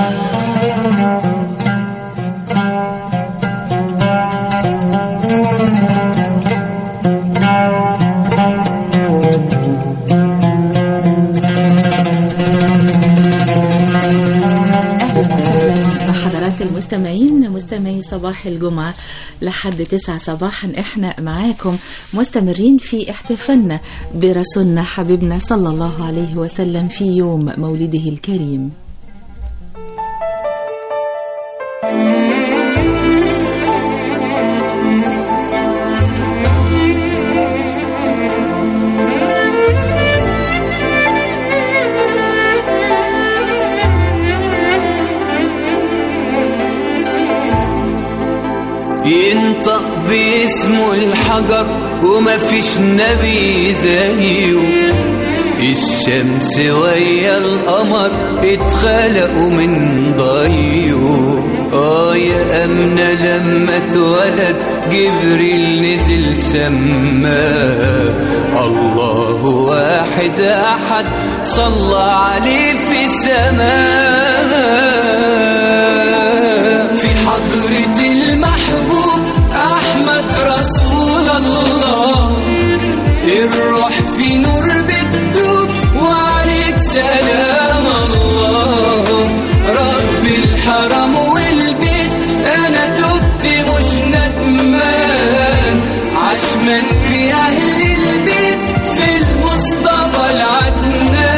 أهلا وسهلا بحضرات المستمعين مستمعي صباح الجمعة لحد تسعة صباحا احنا معاكم مستمرين في احتفالنا برسولنا حبيبنا صلى الله عليه وسلم في يوم مولده الكريم ينطق باسمه الحجر وما فيش نبي زيه الشمس ويا القمر اتخلقوا من ضيه اه يا أمنة لما اتولد جبريل نزل سماه الله واحد أحد صلى عليه في سماه في حضرة المحبوب أحمد رسول الله الروح في نور بتدوب وعليك سلام الله رب الحرم والبيت أنا تبت مش ندمان عشمان في أهل البيت في المصطفى العدنان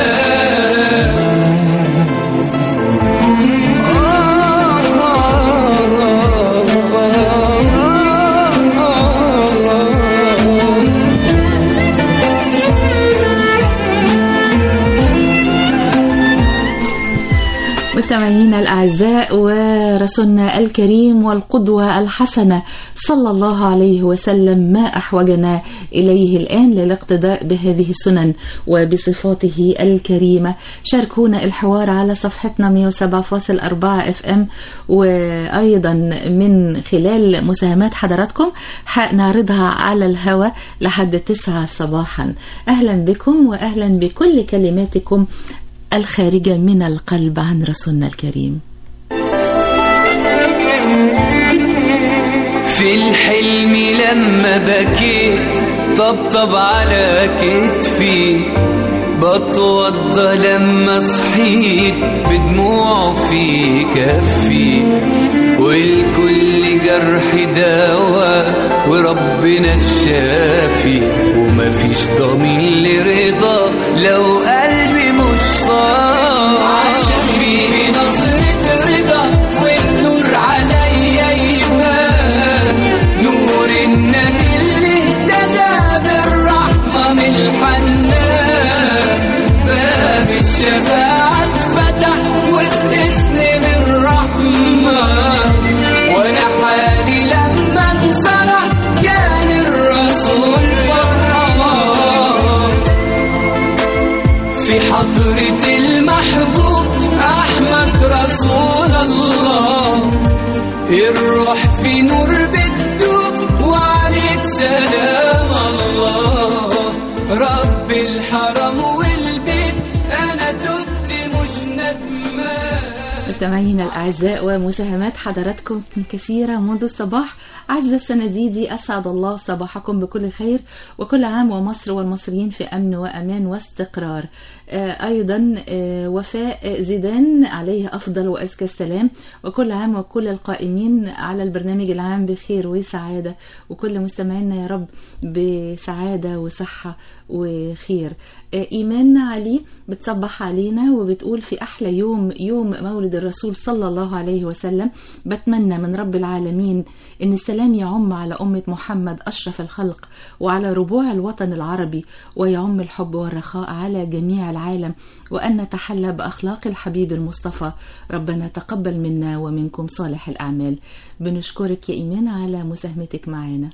مستمعينا الأعزاء ورسولنا الكريم والقدوة الحسنة صلى الله عليه وسلم ما أحوجنا إليه الآن للاقتداء بهذه السنن وبصفاته الكريمة شاركونا الحوار على صفحتنا 107.4 اف ام وأيضا من خلال مساهمات حضراتكم نعرضها على الهواء لحد 9 صباحا أهلا بكم وأهلا بكل كلماتكم الخارجة من القلب عن رسولنا الكريم في الحلم لما بكيت طبطب على كتفي بتوضى لما صحيت بدموعه في كفي والكل جرح دواء وربنا الشافي ومفيش ضمين لرضا لو قلبي مش صافي عشان في نظرة رضا والنور عليا يبان نور النبي اللي اهتدى بالرحمة من الحنان باب الشفاعة اتفتح وباسم من رحمة وانا حالي لما انصلح كان الرسول فرحان في حضرة المحبوب أحمد رسول الله الروح في نور بتدوب وعليك سلام الله رب الحرم والبيت أنا تبت مش ندمان مستمعينا الأعزاء ومساهمات حضراتكم كثيرة منذ الصباح عز السنديدي أسعد الله صباحكم بكل خير وكل عام ومصر والمصريين في أمن وأمان واستقرار آه، أيضا آه، وفاء زيدان عليه أفضل وأزكى السلام وكل عام وكل القائمين على البرنامج العام بخير وسعادة وكل مستمعينا يا رب بسعادة وصحة وخير آه، إيمان علي بتصبح علينا وبتقول في أحلى يوم يوم مولد الرسول صلى الله عليه وسلم بتمنى من رب العالمين إن السلام يعم على أمة محمد أشرف الخلق وعلى ربوع الوطن العربي ويعم الحب والرخاء على جميع العالم وأن نتحلى بأخلاق الحبيب المصطفى ربنا تقبل منا ومنكم صالح الأعمال بنشكرك يا إيمان على مساهمتك معنا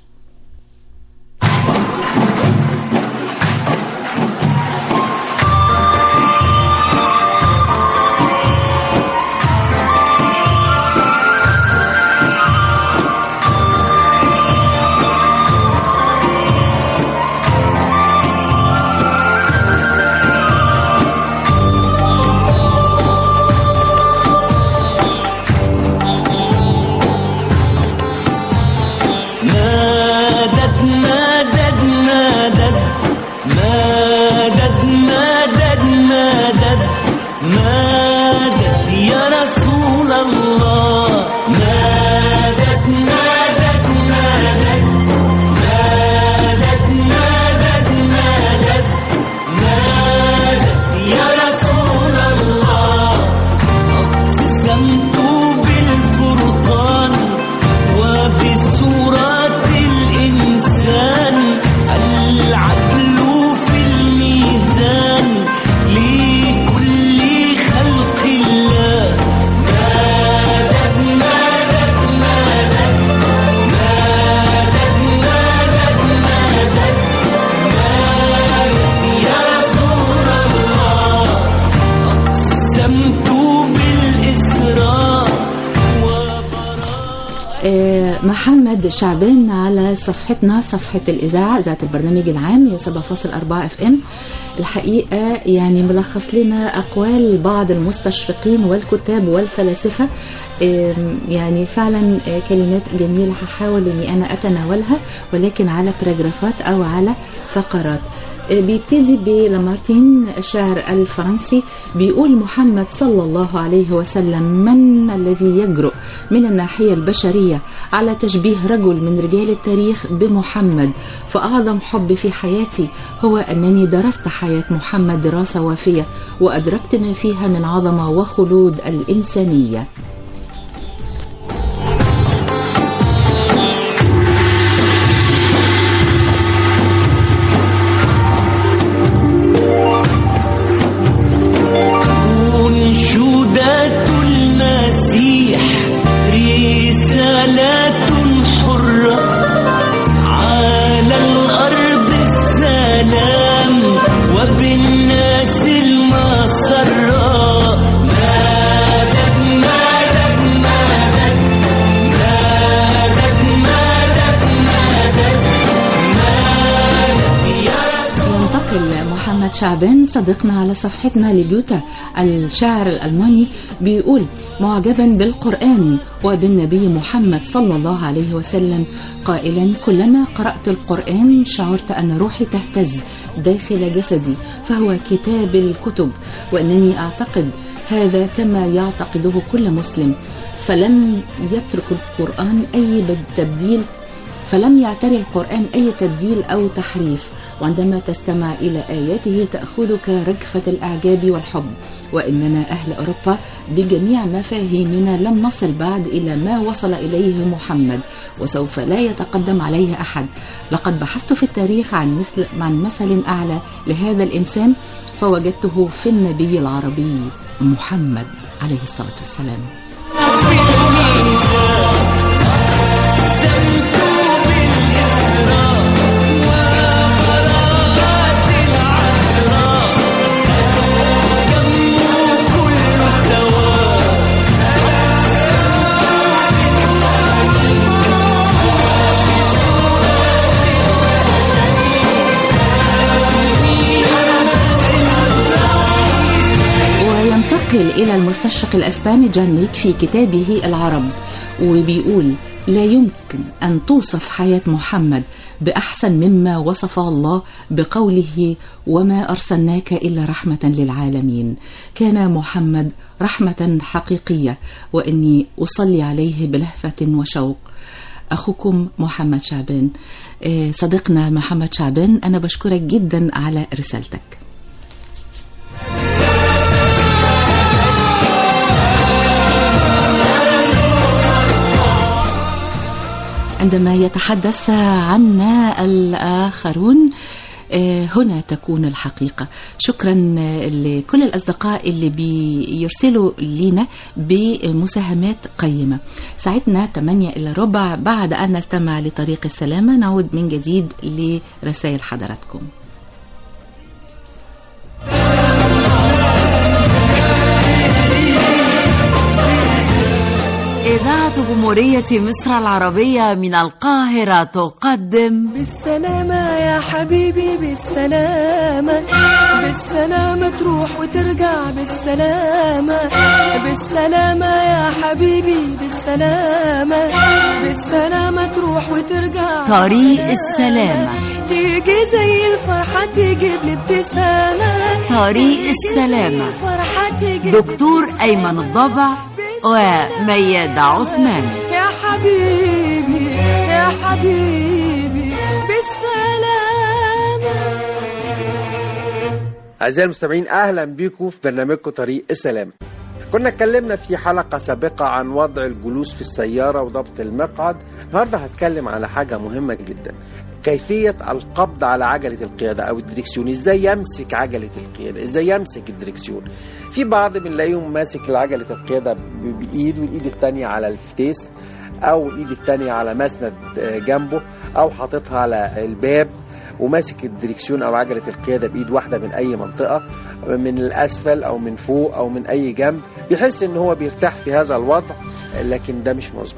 محمد شعبان على صفحتنا صفحة الإذاعة ذات البرنامج العام 7.4 اف ام الحقيقة يعني ملخص لنا أقوال بعض المستشرقين والكتاب والفلاسفة آم، يعني فعلا آه، كلمات جميلة هحاول أني أنا أتناولها ولكن على باراجرافات أو على فقرات آه، بيبتدي بلامارتين الشاعر الفرنسي بيقول محمد صلى الله عليه وسلم من الذي يجرؤ من الناحية البشرية على تشبيه رجل من رجال التاريخ بمحمد فأعظم حب في حياتي هو أنني درست حياة محمد دراسة وافية وأدركت ما فيها من عظمة وخلود الإنسانية أنشودات المسيح رسالات حرة على الأرض السلام وبالناس المسرة مدد مدد مدد مدد مدد مدد مدد يا رسول ينتقل محمد شعبان صديقنا على صفحتنا لجوتا الشاعر الألماني بيقول معجبا بالقرآن وبالنبي محمد صلى الله عليه وسلم قائلا كلما قرأت القرآن شعرت أن روحي تهتز داخل جسدي فهو كتاب الكتب وأنني أعتقد هذا كما يعتقده كل مسلم فلم يترك القرآن أي تبديل فلم يعتري القرآن أي تبديل أو تحريف وعندما تستمع إلى آياته تأخذك رجفة الإعجاب والحب وإننا أهل أوروبا بجميع مفاهيمنا لم نصل بعد إلى ما وصل إليه محمد وسوف لا يتقدم عليه أحد لقد بحثت في التاريخ عن مثل عن مثل أعلى لهذا الإنسان فوجدته في النبي العربي محمد عليه الصلاة والسلام وينتقل إلى المستشرق الأسباني جان ليك في كتابه العرب وبيقول لا يمكن أن توصف حياة محمد بأحسن مما وصف الله بقوله وما أرسلناك إلا رحمة للعالمين كان محمد رحمة حقيقية وإني أصلي عليه بلهفة وشوق أخوكم محمد شعبان آه، صديقنا محمد شعبان أنا بشكرك جدا على رسالتك عندما يتحدث عنا الآخرون آه، هنا تكون الحقيقة شكرا آه، لكل الأصدقاء اللي بيرسلوا لنا بمساهمات قيمة ساعتنا 8 إلى ربع بعد أن نستمع لطريق السلامة نعود من جديد لرسائل حضراتكم إذاعة جمهورية مصر العربية من القاهرة تقدم بالسلامة يا حبيبي بالسلامة بالسلامة تروح وترجع بالسلامة بالسلامة يا حبيبي بالسلامة بالسلامة تروح وترجع طريق السلامة تيجي زي الفرحة تجيب لي ابتسامة طريق تيجي السلامة. زي الفرحة تجيب لي دكتور أيمن الضبع وميادة عثمان يا حبيبي يا حبيبي بالسلامة أعزائي المستمعين أهلا بكم في برنامجكم طريق السلام كنا اتكلمنا في حلقة سابقة عن وضع الجلوس في السيارة وضبط المقعد النهاردة هتكلم على حاجة مهمة جدا كيفية القبض على عجلة القيادة أو الدريكسيون إزاي يمسك عجلة القيادة إزاي يمسك الدريكسيون في بعض بنلاقيهم ماسك عجلة القيادة ب- بإيد والإيد التانية على الفتيس أو الإيد التانية على مسند آه، جنبه أو حاططها على الباب وماسك الدريكسيون او عجله القياده بايد واحده من اي منطقه من الاسفل او من فوق او من اي جنب بيحس ان هو بيرتاح في هذا الوضع لكن ده مش مظبوط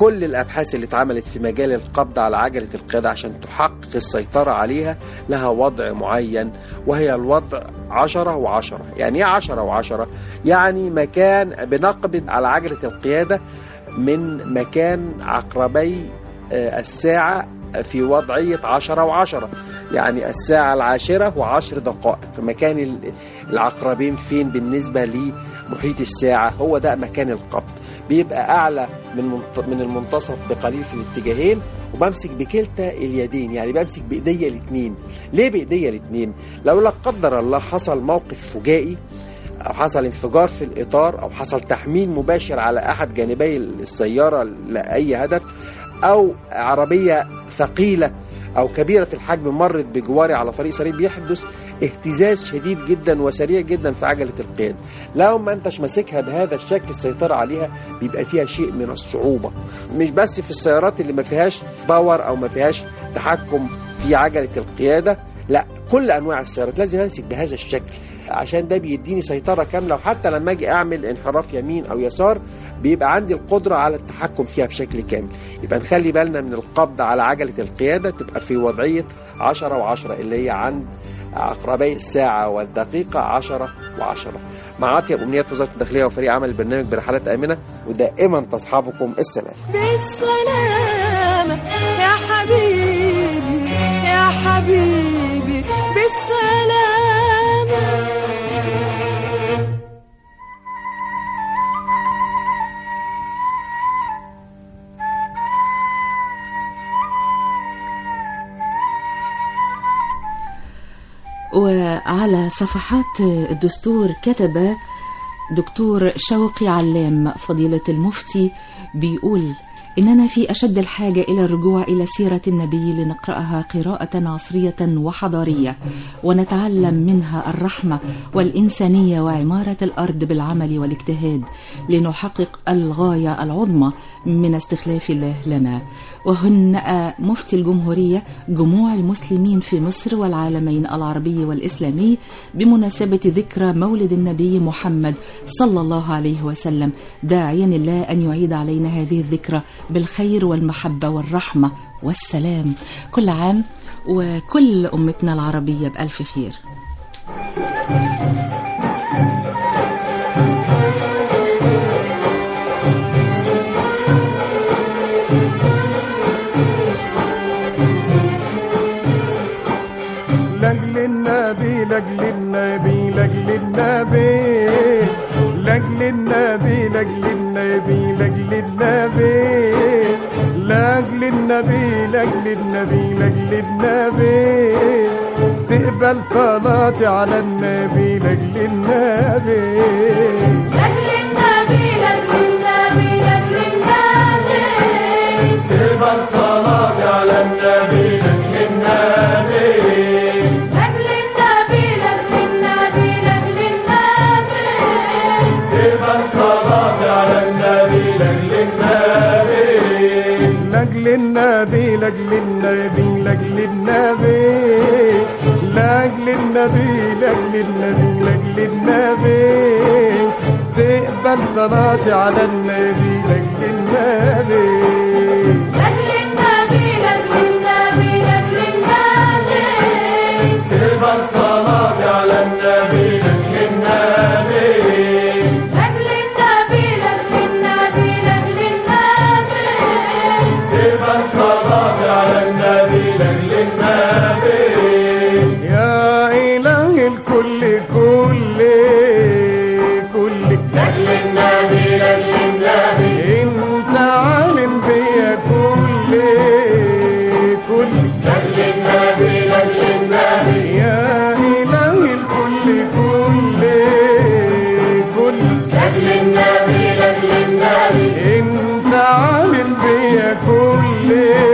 كل الابحاث اللي اتعملت في مجال القبض على عجله القياده عشان تحقق السيطره عليها لها وضع معين وهي الوضع عشرة وعشرة يعني ايه عشرة وعشرة يعني مكان بنقبض على عجله القياده من مكان عقربي آه، الساعه في وضعية عشرة وعشرة يعني الساعة العاشرة وعشر دقائق في مكان ال- العقربين فين بالنسبة لمحيط الساعة هو ده مكان القبض بيبقى أعلى من منت- من المنتصف بقليل في الاتجاهين وبمسك بكلتا اليدين يعني بمسك بإيديا الاتنين ليه بإيديا الاتنين لو لا قدر الله حصل موقف فجائي او حصل انفجار في الاطار او حصل تحميل مباشر على احد جانبي السياره لاي هدف او عربيه ثقيله او كبيره الحجم مرت بجواري على طريق سريع بيحدث اهتزاز شديد جدا وسريع جدا في عجله القياده لو ما انتش ماسكها بهذا الشكل السيطره عليها بيبقى فيها شيء من الصعوبه مش بس في السيارات اللي ما فيهاش باور او ما فيهاش تحكم في عجله القياده لا كل انواع السيارات لازم امسك بهذا الشكل عشان ده بيديني سيطره كامله وحتى لما اجي اعمل انحراف يمين او يسار بيبقى عندي القدره على التحكم فيها بشكل كامل يبقى نخلي بالنا من القبض على عجله القياده تبقى في وضعيه 10 و10 اللي هي عند عقربي الساعة والدقيقة 10 و10 مع أطيب أمنيات وزارة الداخلية وفريق عمل البرنامج برحلات آمنة ودائما تصحبكم السلام بالسلامة يا حبيبي يا حبيبي بالسلامة وعلى صفحات الدستور كتب دكتور شوقي علام فضيلة المفتي بيقول إننا في أشد الحاجة إلى الرجوع إلى سيرة النبي لنقرأها قراءة عصرية وحضارية ونتعلم منها الرحمة والإنسانية وعمارة الأرض بالعمل والاجتهاد لنحقق الغاية العظمى من استخلاف الله لنا وهنأ مفتي الجمهورية جموع المسلمين في مصر والعالمين العربي والإسلامي بمناسبة ذكرى مولد النبي محمد صلى الله عليه وسلم داعيا الله أن يعيد علينا هذه الذكرى بالخير والمحبة والرحمة والسلام كل عام وكل أمتنا العربية بألف خير لاجل النبي لاجل النبي لاجل النبي لاجل النبي لاجل النبي لاجل النبي لاجل النبي لاجل النبي لاجل النبي تقبل صلاتي على النبي لاجل النبي لأجل النبي لأجل النبي لأجل النبي تقبل صلاتي على النبي لأجل النبي لأجل النبي لأجل النبي لأجل النبي تقبل صلاتي على النبي لأجل النبي لاجل النبي لاجل النبي لاجل النبي لاجل النبي لاجل النبي لاجل النبي تقبل صلاتي على النبي لاجل النبي لأجل النبي لأجل النبي لأجل النبي تقبل صلاتي على النبي لأجل النبي لأجل النبي لأجل النبي لأجل النبي تقبل صلاتي على النبي لأجل النبي يا إله الكل كل كل لأجل النبي لأجل النبي انت عالم بيا كل كل لأجل النبي لأجل النبي يا إله الكل كل كل لأجل النبي لأجل النبي انت عالم بيا كل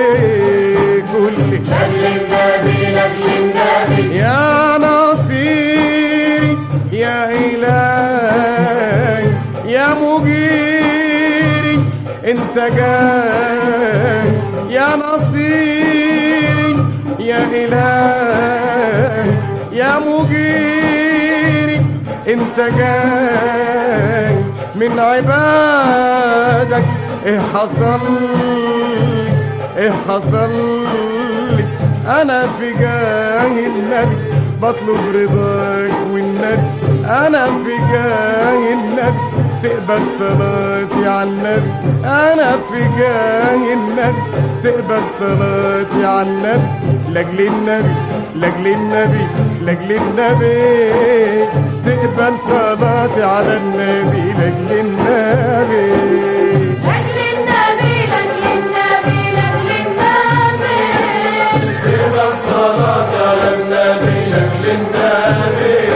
كل لأجل النبي لأجل النبي يا نصيري يا إلهي يا مجيري انت جاي يا نصيري يا إلهي يا مجيري انت جاي من عبادك ايه حصل لي ايه حصل لي انا في جاه النبي بطلب رضاك والنبي انا في جاه النبي تقبل صلاتي على النبي انا في جاه النبي تقبل صلاتي على النبي لاجل النبي لاجل النبي لاجل النبي تقبل صلاتي على النبي لاجل النبي لاجل النبي لاجل النبي لاجل النبي تقبل صلاتي على النبي لاجل النبي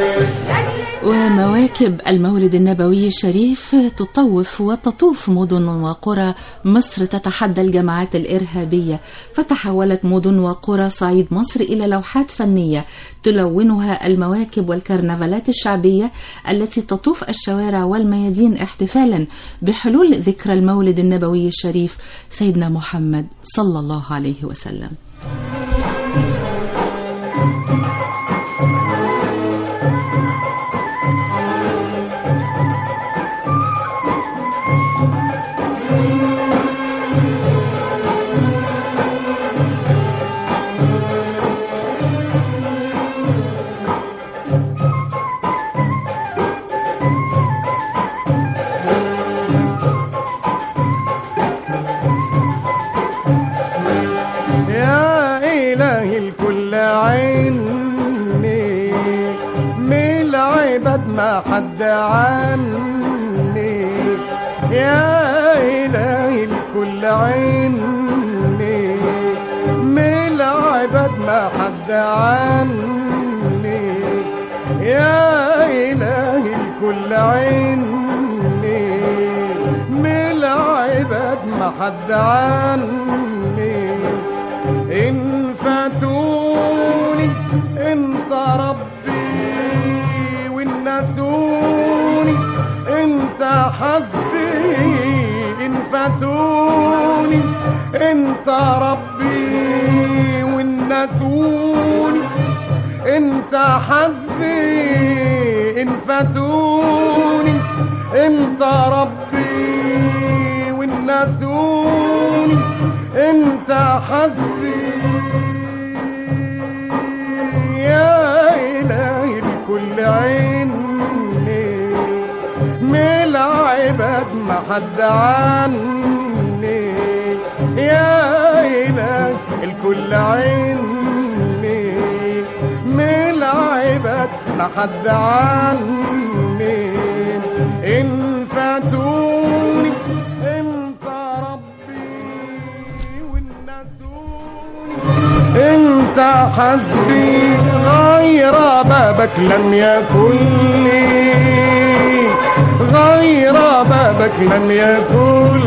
ومواكب المولد النبوي الشريف تطوف وتطوف مدن وقرى مصر تتحدى الجماعات الإرهابية فتحولت مدن وقرى صعيد مصر إلى لوحات فنية تلونها المواكب والكرنفالات الشعبية التي تطوف الشوارع والميادين احتفالا بحلول ذكرى المولد النبوي الشريف سيدنا محمد صلى الله عليه وسلم يا إلهي الكل عيني من العباد ما حد عني يا إلهي الكل عيني من العباد ما حد عني يا إلهي الكل عيني من العباد ما حد عني إن فاتوني انت ربي وإن نسوني انت حسبي إن فاتوني انت ربي وإن نسوني انت حسبي ان فاتوني انت ربي وان نسوني انت حسبي يا الهي الكل عيني من العباد ما حد عني يا الهي الكل عيني من العباد ما حد عني ان فاتوني انت ربي وان نسوني انت حسبي غير بابك لم يكن لي غير بابك لم يكن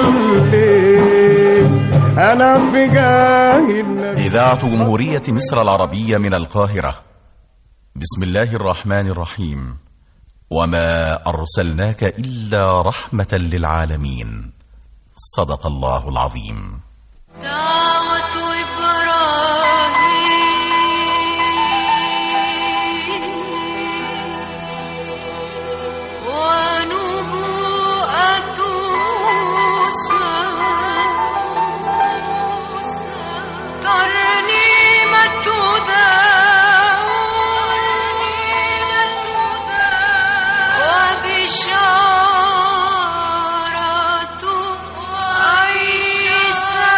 لي انا في جاه النبي إذاعة جمهورية مصر العربية من القاهرة بسم الله الرحمن الرحيم وما أرسلناك إلا رحمة للعالمين صدق الله العظيم دعوة إبراهيم ونبوءة موسى ترنيمة داود وبشارة عيسى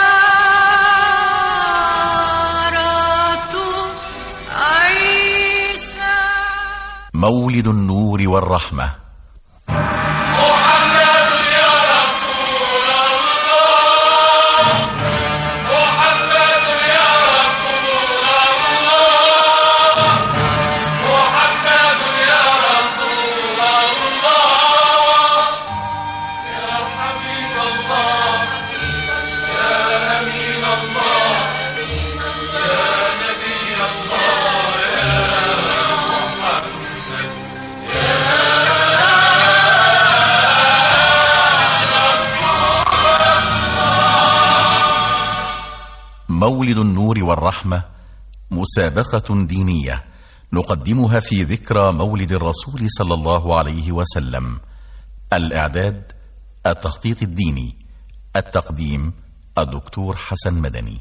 عيسى مولد النور والرحمة مولد النور والرحمة مسابقة دينية نقدمها في ذكرى مولد الرسول صلى الله عليه وسلم الإعداد التخطيط الديني التقديم الدكتور حسن مدني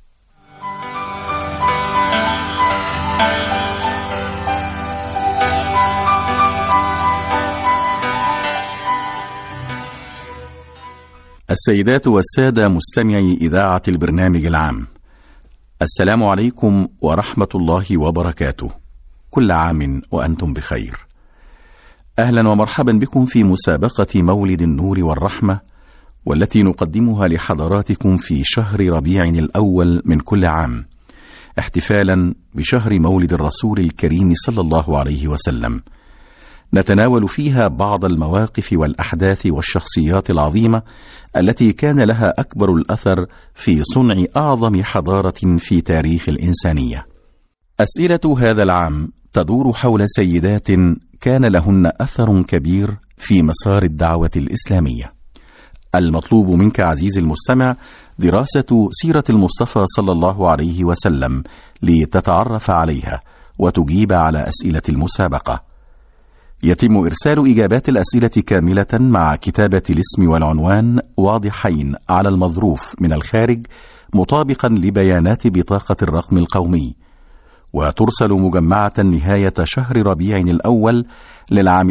السيدات والسادة مستمعي إذاعة البرنامج العام السلام عليكم ورحمة الله وبركاته كل عام وأنتم بخير أهلا ومرحبا بكم في مسابقة مولد النور والرحمة والتي نقدمها لحضراتكم في شهر ربيع الأول من كل عام احتفالا بشهر مولد الرسول الكريم صلى الله عليه وسلم نتناول فيها بعض المواقف والاحداث والشخصيات العظيمه التي كان لها اكبر الاثر في صنع اعظم حضاره في تاريخ الانسانيه اسئله هذا العام تدور حول سيدات كان لهن اثر كبير في مسار الدعوه الاسلاميه المطلوب منك عزيزي المستمع دراسه سيره المصطفى صلى الله عليه وسلم لتتعرف عليها وتجيب على اسئله المسابقه يتم إرسال إجابات الأسئلة كاملة مع كتابة الاسم والعنوان واضحين على المظروف من الخارج مطابقا لبيانات بطاقة الرقم القومي وترسل مجمعة نهاية شهر ربيع الأول للعام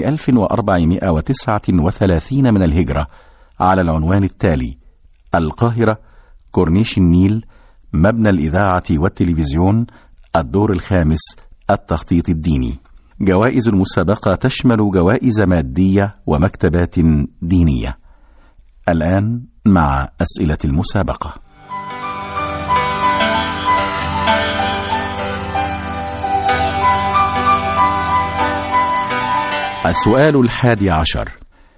1439 من الهجرة على العنوان التالي القاهرة كورنيش النيل مبنى الإذاعة والتلفزيون الدور الخامس التخطيط الديني جوائز المسابقة تشمل جوائز مادية ومكتبات دينية. الآن مع أسئلة المسابقة. السؤال الحادي عشر: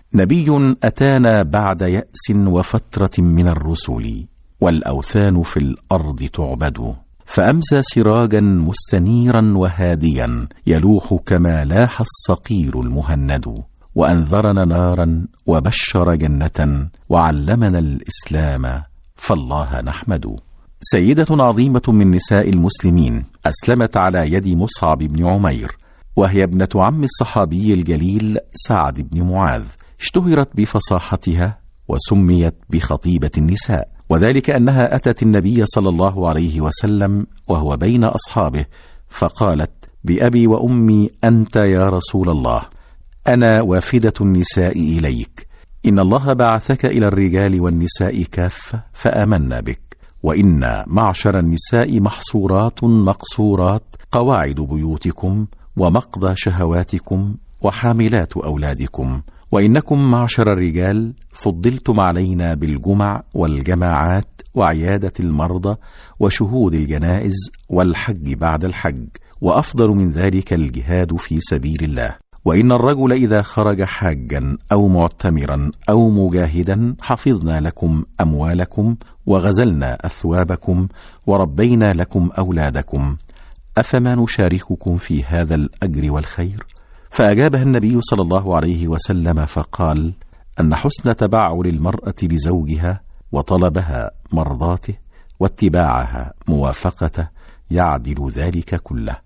نبي أتانا بعد يأس وفترة من الرسل، والأوثان في الأرض تعبد. فامسى سراجا مستنيرا وهاديا يلوح كما لاح الصقير المهند وانذرنا نارا وبشر جنه وعلمنا الاسلام فالله نحمد سيده عظيمه من نساء المسلمين اسلمت على يد مصعب بن عمير وهي ابنه عم الصحابي الجليل سعد بن معاذ اشتهرت بفصاحتها وسميت بخطيبه النساء وذلك انها اتت النبي صلى الله عليه وسلم وهو بين اصحابه فقالت بابي وامي انت يا رسول الله انا وافده النساء اليك ان الله بعثك الى الرجال والنساء كافه فامنا بك وانا معشر النساء محصورات مقصورات قواعد بيوتكم ومقضى شهواتكم وحاملات اولادكم وانكم معشر الرجال فضلتم علينا بالجمع والجماعات وعياده المرضى وشهود الجنائز والحج بعد الحج وافضل من ذلك الجهاد في سبيل الله وان الرجل اذا خرج حاجا او معتمرا او مجاهدا حفظنا لكم اموالكم وغزلنا اثوابكم وربينا لكم اولادكم افما نشارككم في هذا الاجر والخير فاجابها النبي صلى الله عليه وسلم فقال ان حسن تبعل المراه لزوجها وطلبها مرضاته واتباعها موافقته يعدل ذلك كله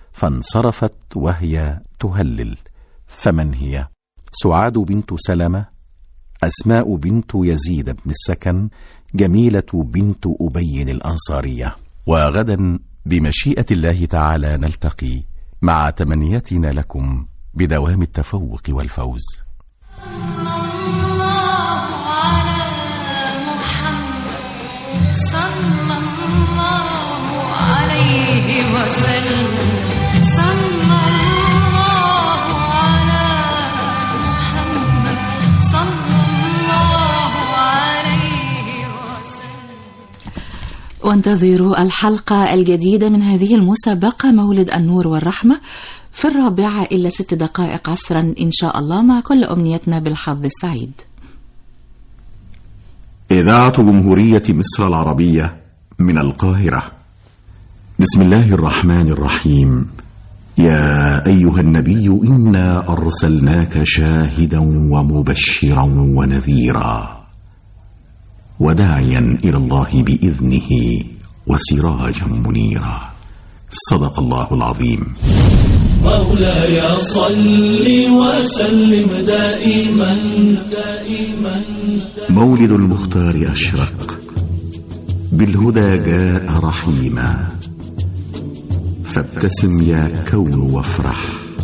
فانصرفت وهي تهلل فمن هي سعاد بنت سلمه اسماء بنت يزيد بن السكن جميله بنت ابي الانصاريه وغدا بمشيئه الله تعالى نلتقي مع تمنيتنا لكم بدوام التفوق والفوز صلى الله عليه وسلم صلى الله على محمد صلى الله عليه وسلم وانتظروا الحلقة الجديدة من هذه المسابقة مولد النور والرحمة في الرابعة إلا ست دقائق عصرا إن شاء الله مع كل أمنيتنا بالحظ السعيد إذاعة جمهورية مصر العربية من القاهرة بسم الله الرحمن الرحيم يا أيها النبي إنا أرسلناك شاهدا ومبشرا ونذيرا وداعيا إلى الله بإذنه وسراجا منيرا صدق الله العظيم مولاي صل وسلم دائما دائما مولد المختار أشرق بالهدى جاء رحيما فابتسم يا كون وافرح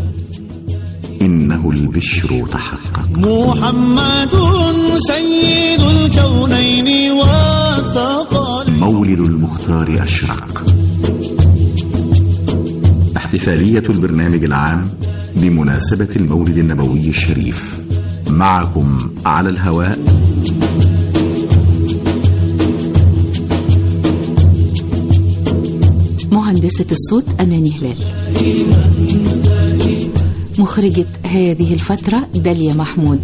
إنه البشر تحقق محمد سيد الكونين والثقل مولد المختار أشرق احتفالية البرنامج العام بمناسبة المولد النبوي الشريف معكم على الهواء مهندسة الصوت أماني هلال مخرجة هذه الفترة داليا محمود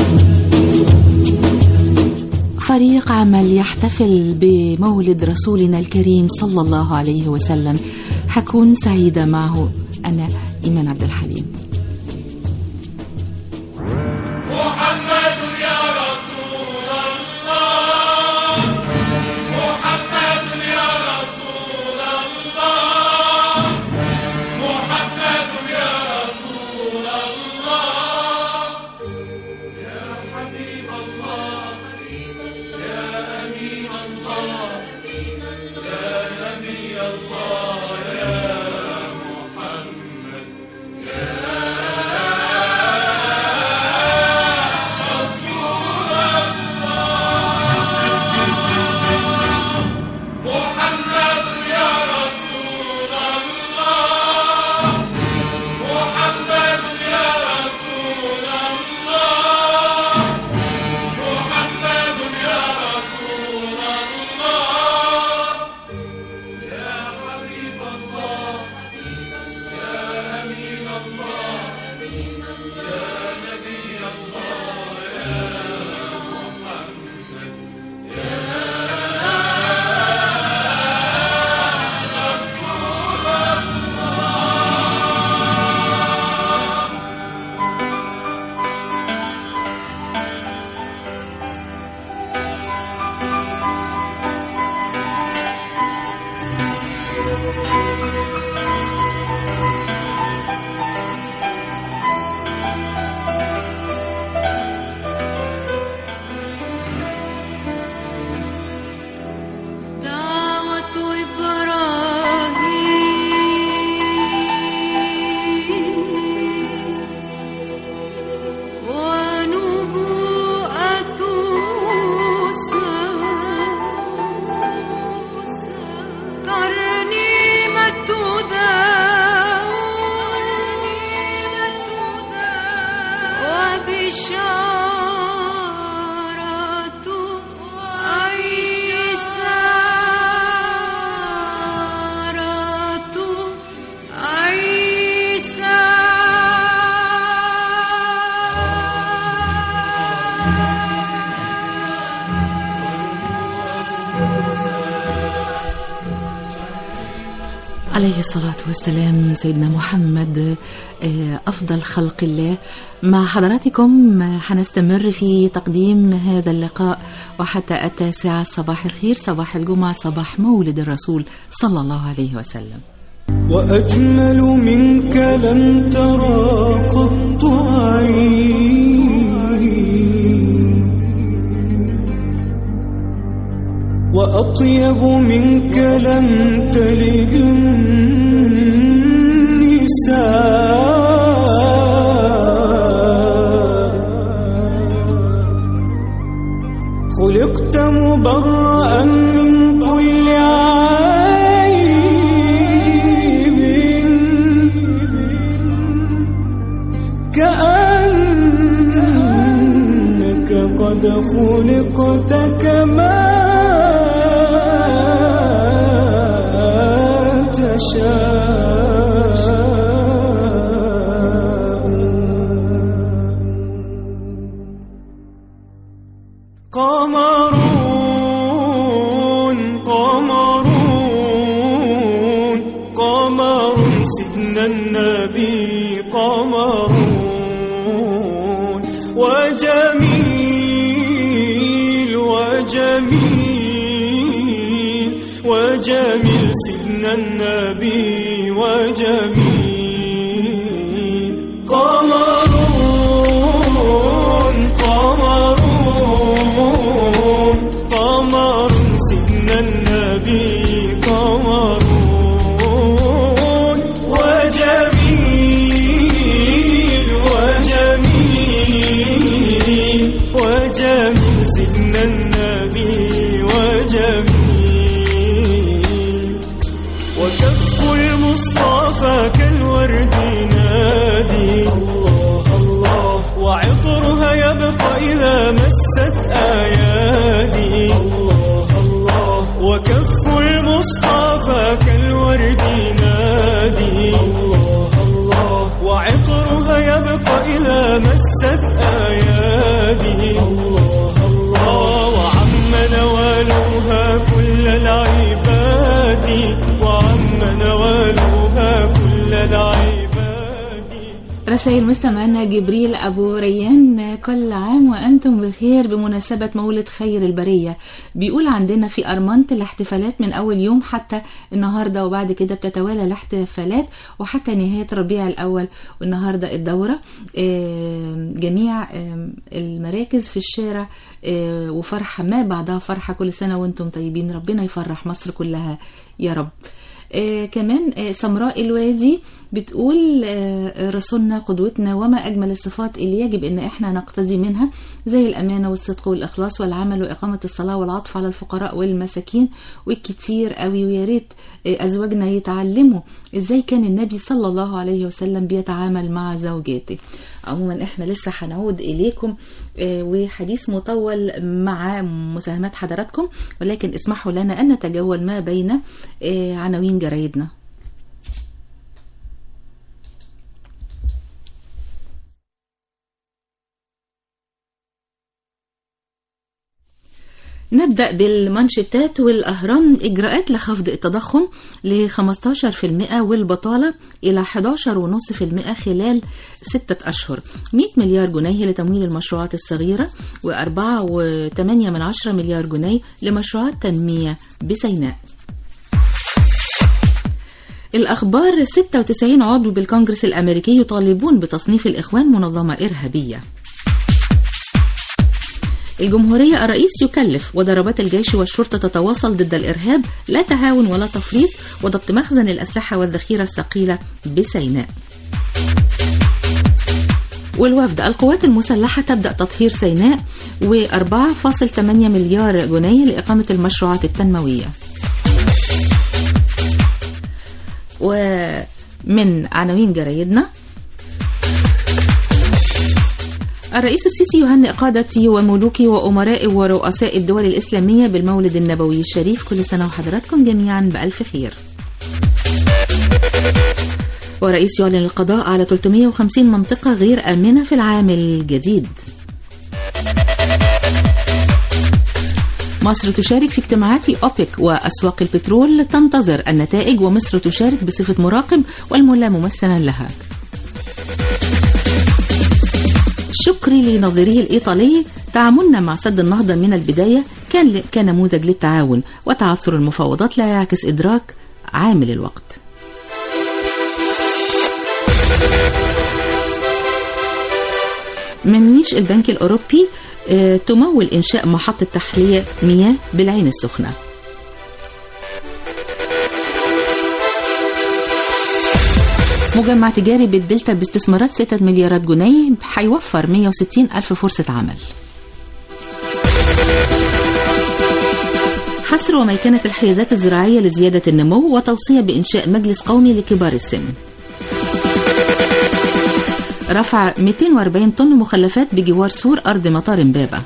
فريق عمل يحتفل بمولد رسولنا الكريم صلى الله عليه وسلم حكون سعيدة معه أنا إيمان عبد الحليم محمد يا رسول الله محمد يا رسول الله محمد يا رسول الله يا حبيب الله يا أمين الله يا نبي الله يا محمد محمد يا رسول الله محمد يا رسول الله محمد يا رسول الله يا حبيب الله يا أمين الله يا نبي الله يا محمد دعوة إبراهيم ونبوءة موسى ترنيمة داود وبشارة عيسى عيسى عليه الصلاة والسلام سيدنا محمد آه، أفضل خلق الله مع حضراتكم آه، هنستمر في تقديم هذا اللقاء وحتى التاسعة صباح الخير صباح الجمعة صباح مولد الرسول صلى الله عليه وسلم وأجمل منك لم ترى قط عين وأطيب منك لم تلد النساء خلقت مبرأ من كل عيب كأنك قد خلقت كما تشاء قمرون قمرون قمر سيدنا النبي قمرون وجميل وجميل وجميل سيدنا النبي وجميل وجميل سيدنا النبي وجميل وكف المصطفى كالورد نادي الله الله وعطرها يبقى إذا مست أيادي الله الله وكف المصطفى كالورد نادي الله الله وعطرها يبقى إذا مست أيادي الله الله وعم نوالها كل العباد وعم نوالها كل العباد رسائل مستمعنا جبريل أبو ريان كل عام وأنتم بخير بمناسبة مولد خير البرية بيقول عندنا في أرمنت الاحتفالات من أول يوم حتى النهاردة وبعد كده بتتوالى الاحتفالات وحتى نهاية ربيع الأول والنهاردة الدورة آه، جميع آه، المراكز في الشارع آه، وفرحة ما بعدها فرحة كل سنة وأنتم طيبين ربنا يفرح مصر كلها يا رب آه كمان آه سمراء الوادي بتقول آه رسولنا قدوتنا وما أجمل الصفات اللي يجب إن إحنا نقتدي منها زي الأمانة والصدق والإخلاص والعمل وإقامة الصلاة والعطف على الفقراء والمساكين والكتير قوي ويا ريت آه أزواجنا يتعلموا إزاي كان النبي صلى الله عليه وسلم بيتعامل مع زوجاته عموما إحنا لسه هنعود إليكم آه وحديث مطول مع مساهمات حضراتكم ولكن اسمحوا لنا أن نتجول ما بين آه عناوين جرايدنا نبدأ بالمانشيتات والأهرام إجراءات لخفض التضخم ل 15% والبطالة إلى 11.5% خلال ستة أشهر 100 مليار جنيه لتمويل المشروعات الصغيرة و4.8 من عشرة مليار جنيه لمشروعات تنمية بسيناء الأخبار 96 عضو بالكونجرس الأمريكي يطالبون بتصنيف الإخوان منظمة إرهابية الجمهورية الرئيس يكلف وضربات الجيش والشرطة تتواصل ضد الإرهاب لا تهاون ولا تفريط وضبط مخزن الأسلحة والذخيرة الثقيلة بسيناء والوفد القوات المسلحة تبدأ تطهير سيناء و4.8 مليار جنيه لإقامة المشروعات التنموية ومن عناوين جرايدنا الرئيس السيسي يهنئ قادة وملوك وأمراء ورؤساء الدول الإسلامية بالمولد النبوي الشريف كل سنة وحضراتكم جميعا بألف خير ورئيس يعلن القضاء على 350 منطقة غير آمنة في العام الجديد مصر تشارك في اجتماعات أوبك وأسواق البترول تنتظر النتائج ومصر تشارك بصفة مراقب والملا ممثلا لها شكري لنظيره الإيطالي تعاملنا مع سد النهضة من البداية كان كنموذج للتعاون وتعثر المفاوضات لا يعكس إدراك عامل الوقت مميش البنك الأوروبي آه، تمول إنشاء محطة تحلية مياه بالعين السخنة مجمع تجاري بالدلتا باستثمارات 6 مليارات جنيه هيوفر 160 ألف فرصة عمل حصر وميكنة الحيازات الزراعية لزيادة النمو وتوصية بإنشاء مجلس قومي لكبار السن رفع 240 طن مخلفات بجوار سور أرض مطار إمبابة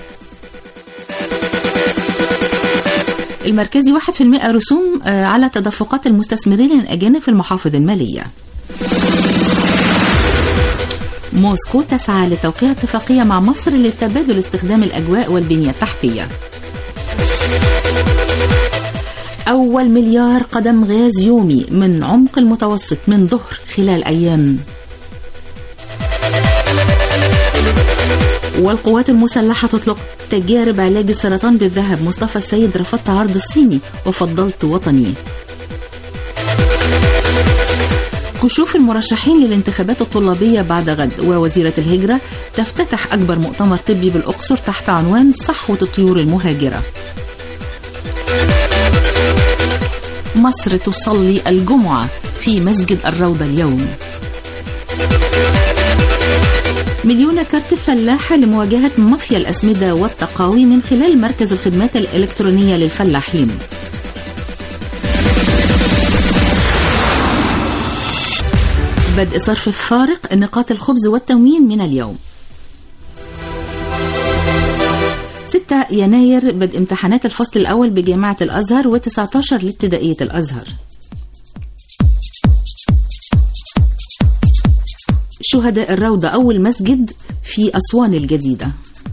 المركزي 1% رسوم آه، على تدفقات المستثمرين الأجانب في المحافظ المالية موسكو تسعى لتوقيع اتفاقية مع مصر لتبادل استخدام الأجواء والبنية التحتية أول مليار قدم غاز يومي من عمق المتوسط من ظهر خلال أيام والقوات المسلحة تطلق تجارب علاج السرطان بالذهب مصطفى السيد رفضت عرض الصيني وفضلت وطني كشوف المرشحين للانتخابات الطلابية بعد غد ووزيرة الهجرة تفتتح أكبر مؤتمر طبي بالأقصر تحت عنوان صحوة الطيور المهاجرة مصر تصلي الجمعة في مسجد الروضة اليوم مليون كارت فلاحة لمواجهة مافيا الأسمدة والتقاوي من خلال مركز الخدمات الإلكترونية للفلاحين بدء صرف فارق نقاط الخبز والتموين من اليوم 6 يناير بدء امتحانات الفصل الأول بجامعة الأزهر و19 لابتدائية الأزهر شهداء الروضة أول مسجد في أسوان الجديدة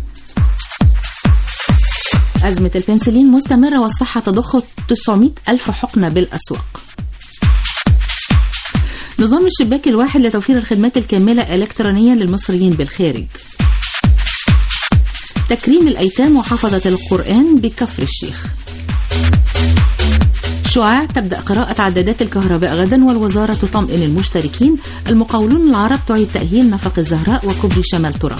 أزمة البنسلين مستمرة والصحة تضخ 900 ألف حقنة بالأسواق نظام الشباك الواحد لتوفير الخدمات الكاملة إلكترونيا للمصريين بالخارج تكريم الأيتام وحفظة القرآن بكفر الشيخ شعاع تبدأ قراءة عدادات الكهرباء غدا والوزارة تطمئن المشتركين المقاولون العرب تعيد تأهيل نفق الزهراء وكوبري شمال ترى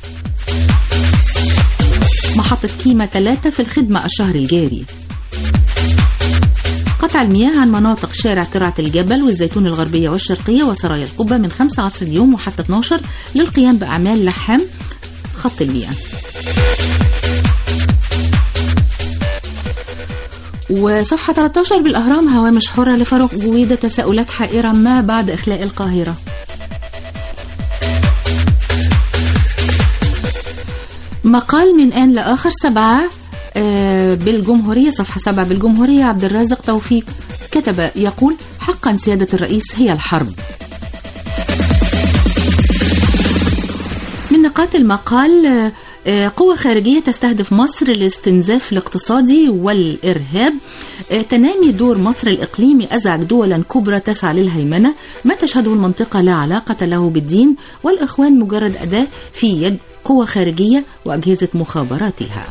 محطة كيما ثلاثة في الخدمة الشهر الجاري قطع المياه عن مناطق شارع ترعة الجبل والزيتون الغربية والشرقية وسرايا القبة من 5 عصر اليوم وحتى 12 للقيام بأعمال لحام خط المياه وصفحة 13 بالأهرام هوامش حرة لفاروق جويدة تساؤلات حائرة ما بعد إخلاء القاهرة مقال من آن لآخر سبعة آه، بالجمهورية صفحة سبعة بالجمهورية عبد الرازق توفيق كتب يقول حقا سيادة الرئيس هي الحرب من نقاط المقال آه، آه، قوة خارجية تستهدف مصر للاستنزاف الاقتصادي والإرهاب آه، تنامي دور مصر الإقليمي أزعج دولا كبرى تسعى للهيمنة ما تشهده المنطقة لا علاقة له بالدين والإخوان مجرد أداة في يد قوة خارجية وأجهزة مخابراتها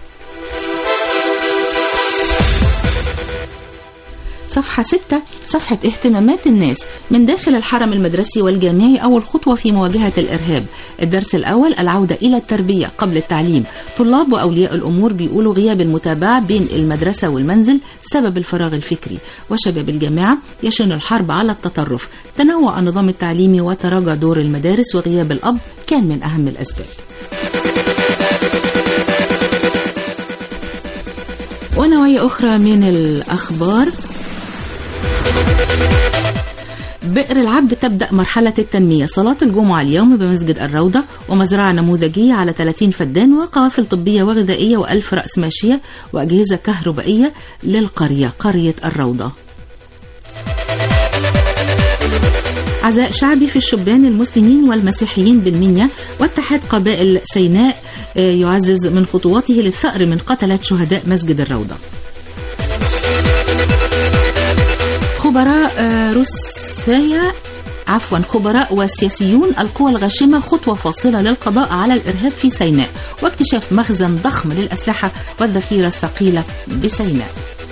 صفحة 6 صفحة اهتمامات الناس من داخل الحرم المدرسي والجامعي أول خطوة في مواجهة الإرهاب الدرس الأول العودة إلى التربية قبل التعليم طلاب وأولياء الأمور بيقولوا غياب المتابعة بين المدرسة والمنزل سبب الفراغ الفكري وشباب الجامعة يشن الحرب على التطرف تنوع النظام التعليمي وتراجع دور المدارس وغياب الأب كان من أهم الأسباب ونوعية أخرى من الأخبار بئر العبد تبدأ مرحلة التنمية صلاة الجمعة اليوم بمسجد الروضة ومزرعة نموذجية على 30 فدان وقوافل طبية وغذائية وألف رأس ماشية وأجهزة كهربائية للقرية قرية الروضة عزاء شعبي في الشبان المسلمين والمسيحيين بالمنيا واتحاد قبائل سيناء آه، يعزز من خطواته للثأر من قتلة شهداء مسجد الروضة خبراء آه، روسيا عفوا خبراء وسياسيون القوى الغاشمة خطوة فاصلة للقضاء على الإرهاب في سيناء واكتشاف مخزن ضخم للأسلحة والذخيرة الثقيلة بسيناء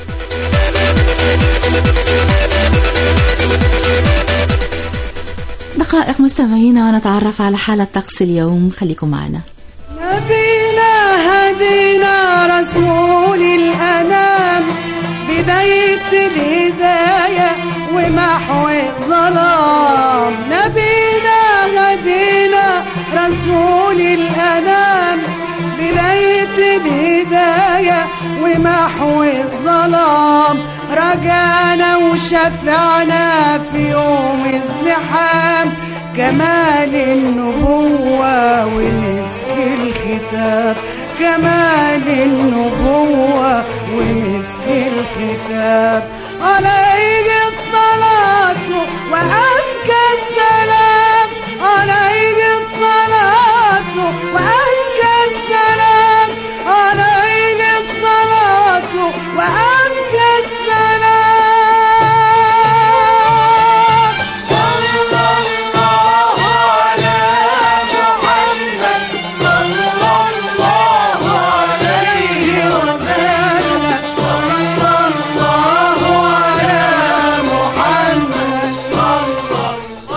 دقائق مستمعينا ونتعرف على حالة طقس اليوم خليكم معنا نبينا هدينا رسول الأنام بداية الهداية ومحو الظلام نبينا هدينا رسول الأنام بداية الهداية ومحو الظلام رجعنا وشفعنا في يوم الزحام كمال النبوة ومسك الختام كمال النبوة ومسك الختام عليه الصلاة وأزكى السلام عليه الصلاة وأزكى السلام عليه الصلاة وأزكى السلام صلى الله على محمد صلى الله عليه وسلم صلى الله على محمد صلى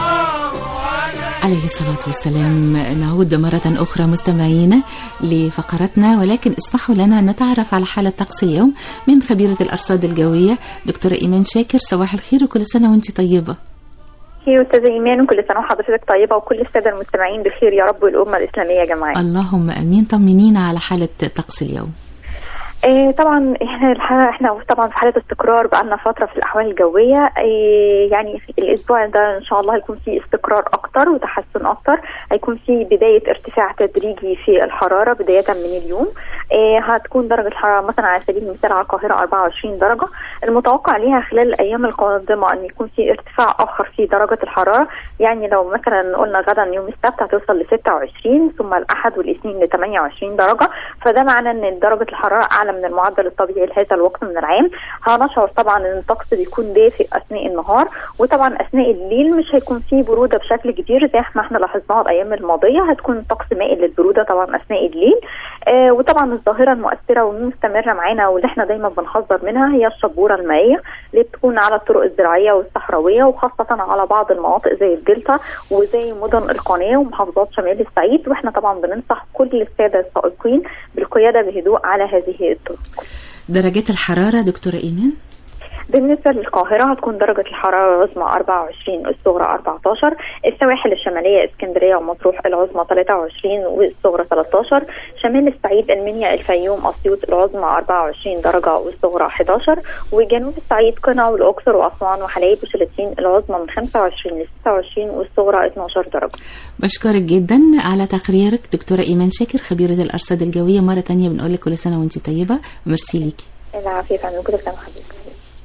عليه الصلاة والسلام نعود مرة أخرى مستمعينا لفقرتنا ولكن اسمحوا لنا أن نتعرف على حالة طقس اليوم من خبيرة الأرصاد الجوية دكتورة إيمان شاكر صباح الخير وكل سنة وانت طيبة عليكي استاذه ايمان وكل سنه وحضرتك طيبه وكل الساده المستمعين بخير يا رب والامه الاسلاميه جميعا اللهم امين طمنينا على حاله طقس اليوم إيه طبعا احنا الحقيقة احنا طبعا في حاله استقرار بقالنا فتره في الاحوال الجويه إيه يعني في الاسبوع ده ان شاء الله هيكون في استقرار اكتر وتحسن اكتر هيكون في بدايه ارتفاع تدريجي في الحراره بدايه من اليوم إيه هتكون درجه الحراره مثلا على سبيل المثال على القاهره 24 درجه المتوقع ليها خلال الايام القادمه ان يكون في ارتفاع اخر في درجه الحراره يعني لو مثلا قلنا غدا يوم السبت هتوصل ل 26 ثم الاحد والاثنين ل 28 درجه فده معنى ان درجه الحراره اعلى من المعدل الطبيعي لهذا الوقت من العام هنشعر طبعا ان الطقس بيكون دافئ اثناء النهار وطبعا اثناء الليل مش هيكون فيه بروده بشكل كبير زي ما احنا لاحظناها الايام الماضيه هتكون الطقس مائل للبروده طبعا اثناء الليل آه وطبعا الظاهره المؤثره والمستمره معانا واللي احنا دايما بنحذر منها هي الشبوره المائيه اللي بتكون على الطرق الزراعيه والصحراويه وخاصه على بعض المناطق زي الدلتا وزي مدن القناه ومحافظات شمال الصعيد واحنا طبعا بننصح كل الساده السائقين بالقياده بهدوء على هذه الطرق درجات الحراره دكتوره ايمان بالنسبة للقاهرة هتكون درجة الحرارة العظمى 24 الصغرى 14 السواحل الشمالية اسكندرية ومطروح العظمى 23 والصغرى 13 شمال الصعيد المنيا الفيوم أسيوط العظمى 24 درجة والصغرى 11 وجنوب الصعيد قنا والأقصر وأسوان وحلايب وشلاتين العظمى من 25 ل 26 والصغرى 12 درجة بشكرك جدا على تقريرك دكتورة إيمان شاكر خبيرة الأرصاد الجوية مرة تانية بنقول لك كل سنة وانت طيبة وميرسي ليكي العافية فندم كل سنة وحضرتك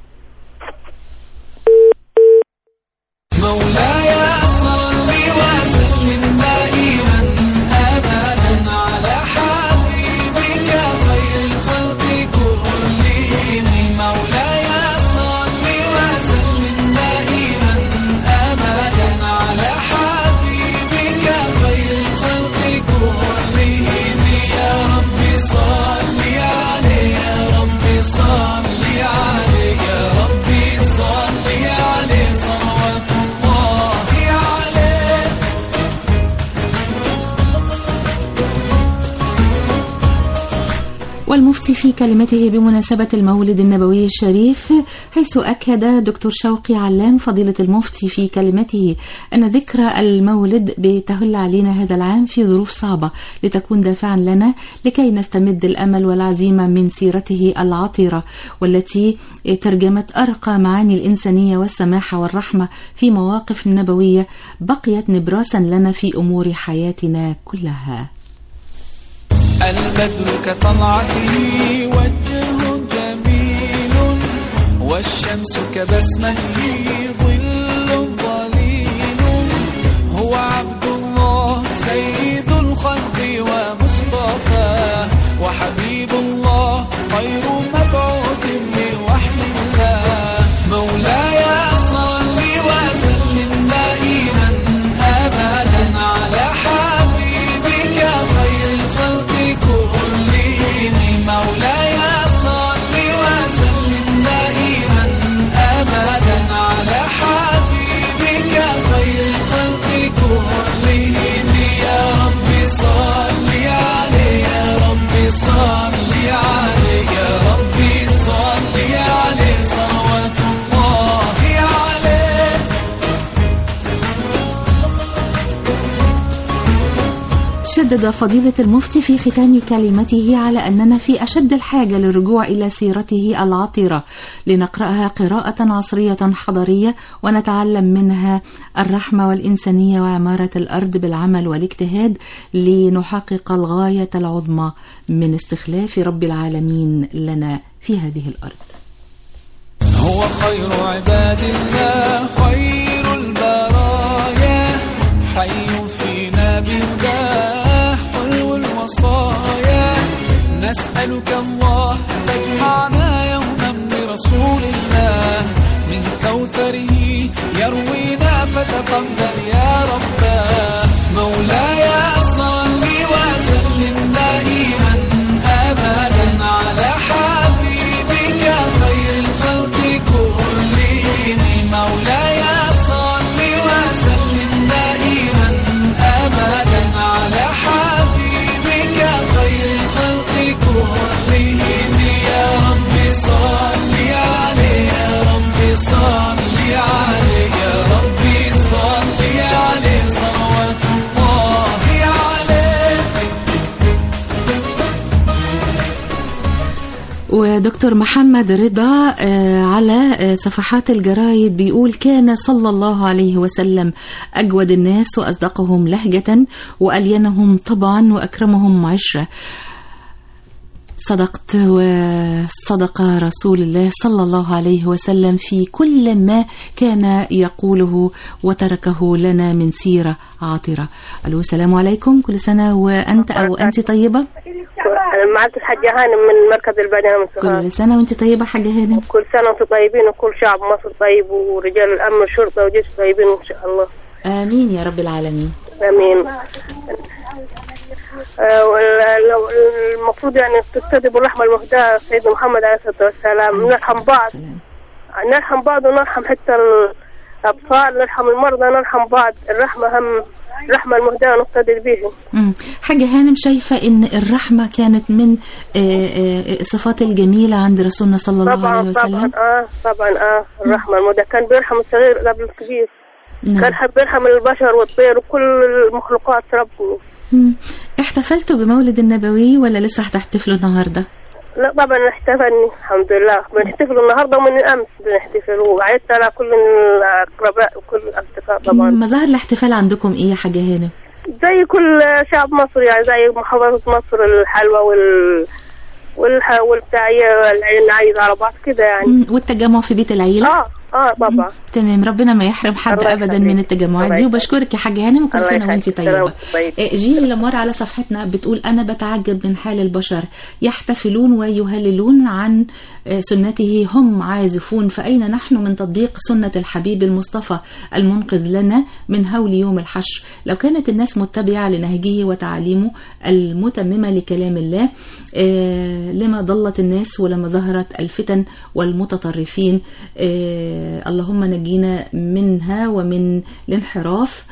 مولاي صل وسلم دائما ابدا على حبيبك خير الخلق كلهم مولاي صل وسلم دائما ابدا على حبيبك خير الخلق كلهم يا رب صل عليه يا رب صل عليه يا رب صل عليه صلوات الله عليه والمفتي في كلمته بمناسبة المولد النبوي الشريف حيث أكد دكتور شوقي علام فضيلة المفتي في كلمته أن ذكرى المولد بتهل علينا هذا العام في ظروف صعبة لتكون دافعا لنا لكي نستمد الأمل والعزيمة من سيرته العطرة والتي ترجمت أرقى معاني الإنسانية والسماحة والرحمة في مواقف نبوية بقيت نبراسا لنا في أمور حياتنا كلها البدر كطلعته وجه جميل والشمس كبسمته ظل ظليل هو عبد الله سيد الخلق ومصطفى وحبيب الله خير مبعوث من وحي الله مولاي صل وسلم دائما ابدا على حبيبك خير الخلق كلهم مولاي صل وسلم دائما ابدا على حبيبك خير الخلق كلهم يا رب صل عليه يا رب صل عليه يا رب صل عليه صلوات الله عليه شدد فضيلة المفتي في ختام كلمته على أننا في أشد الحاجة للرجوع إلى سيرته العطرة لنقرأها قراءة عصرية حضارية ونتعلم منها الرحمة والإنسانية وعمارة الأرض بالعمل والاجتهاد لنحقق الغاية العظمى من استخلاف رب العالمين لنا في هذه الأرض هو خير عباد الله خير البرايا حي فينا بهداه حلو الوصايا نسألك الله تجمعنا يوما برسول الله من كوثره يروينا فتقبل يا رباه مولاي صل وسلم دائما ابدا على حبيبك خير الخلق كلهم مولاي صل وسلم دائما ابدا على حبيبك خير الخلق كلهم يا رب صل عليه يا رب صل عليه يا رب صل ودكتور محمد رضا آه، على آه، صفحات الجرايد بيقول كان صلى الله عليه وسلم أجود الناس وأصدقهم لهجة وألينهم طبعا وأكرمهم عشرة صدقت وصدق رسول الله صلى الله عليه وسلم في كل ما كان يقوله وتركه لنا من سيرة عاطرة ألو السلام عليكم كل سنة وأنت أو أنت طيبة معك الحاجة هانم من مركز البرنامج سهاد كل سنة وأنت طيبة حاجة هانم كل سنة وانتم طيبين وكل شعب مصر طيب ورجال الأمن والشرطة وجيش طيبين إن شاء الله آمين يا رب العالمين آمين آه، وال- لو- المفروض يعني تقتدي بالرحمة المهداة سيدنا محمد عليه الصلاة والسلام نرحم بعض نرحم بعض ونرحم حتى الأطفال نرحم المرضى نرحم بعض الرحمة هم الرحمة المهداة نقتدي بهم مم. حاجة هانم شايفة إن الرحمة كانت من آه، آه، الصفات الجميلة عند رسولنا صلى الله عليه طبعا طبعا وسلم اه طبعا اه الرحمة المهداة كان بيرحم الصغير قبل الكبير نعم. كان حب يرحم البشر والطير وكل المخلوقات ربه مم. احتفلتوا بمولد النبوي ولا لسه هتحتفلوا النهارده؟ لا طبعا احتفلني الحمد لله بنحتفل النهارده ومن الامس بنحتفل وعدت على كل الاقرباء وكل الاصدقاء طبعا مظاهر الاحتفال عندكم ايه يا حاجة هانم؟ زي كل شعب مصر يعني زي محافظة مصر الحلوى وال والح... والبتاعية العين عايز على بعض كده يعني مم. والتجمع في بيت العيلة؟ اه اه طبعا تمام ربنا ما يحرم حد الله ابدا يخليك. من التجمعات الله دي يخليك. وبشكرك يا حاجه هانم وكل الله سنه يخليك. وانت سنة طيبه وانت طيب. آه، جيجي لمار على صفحتنا بتقول انا بتعجب من حال البشر يحتفلون ويهللون عن آه، سنته هم عازفون فاين نحن من تطبيق سنه الحبيب المصطفى المنقذ لنا من هول يوم الحشر لو كانت الناس متبعه لنهجه وتعاليمه المتممه لكلام الله آه، لما ضلت الناس ولما ظهرت الفتن والمتطرفين آه، اللهم نجينا منها ومن الانحراف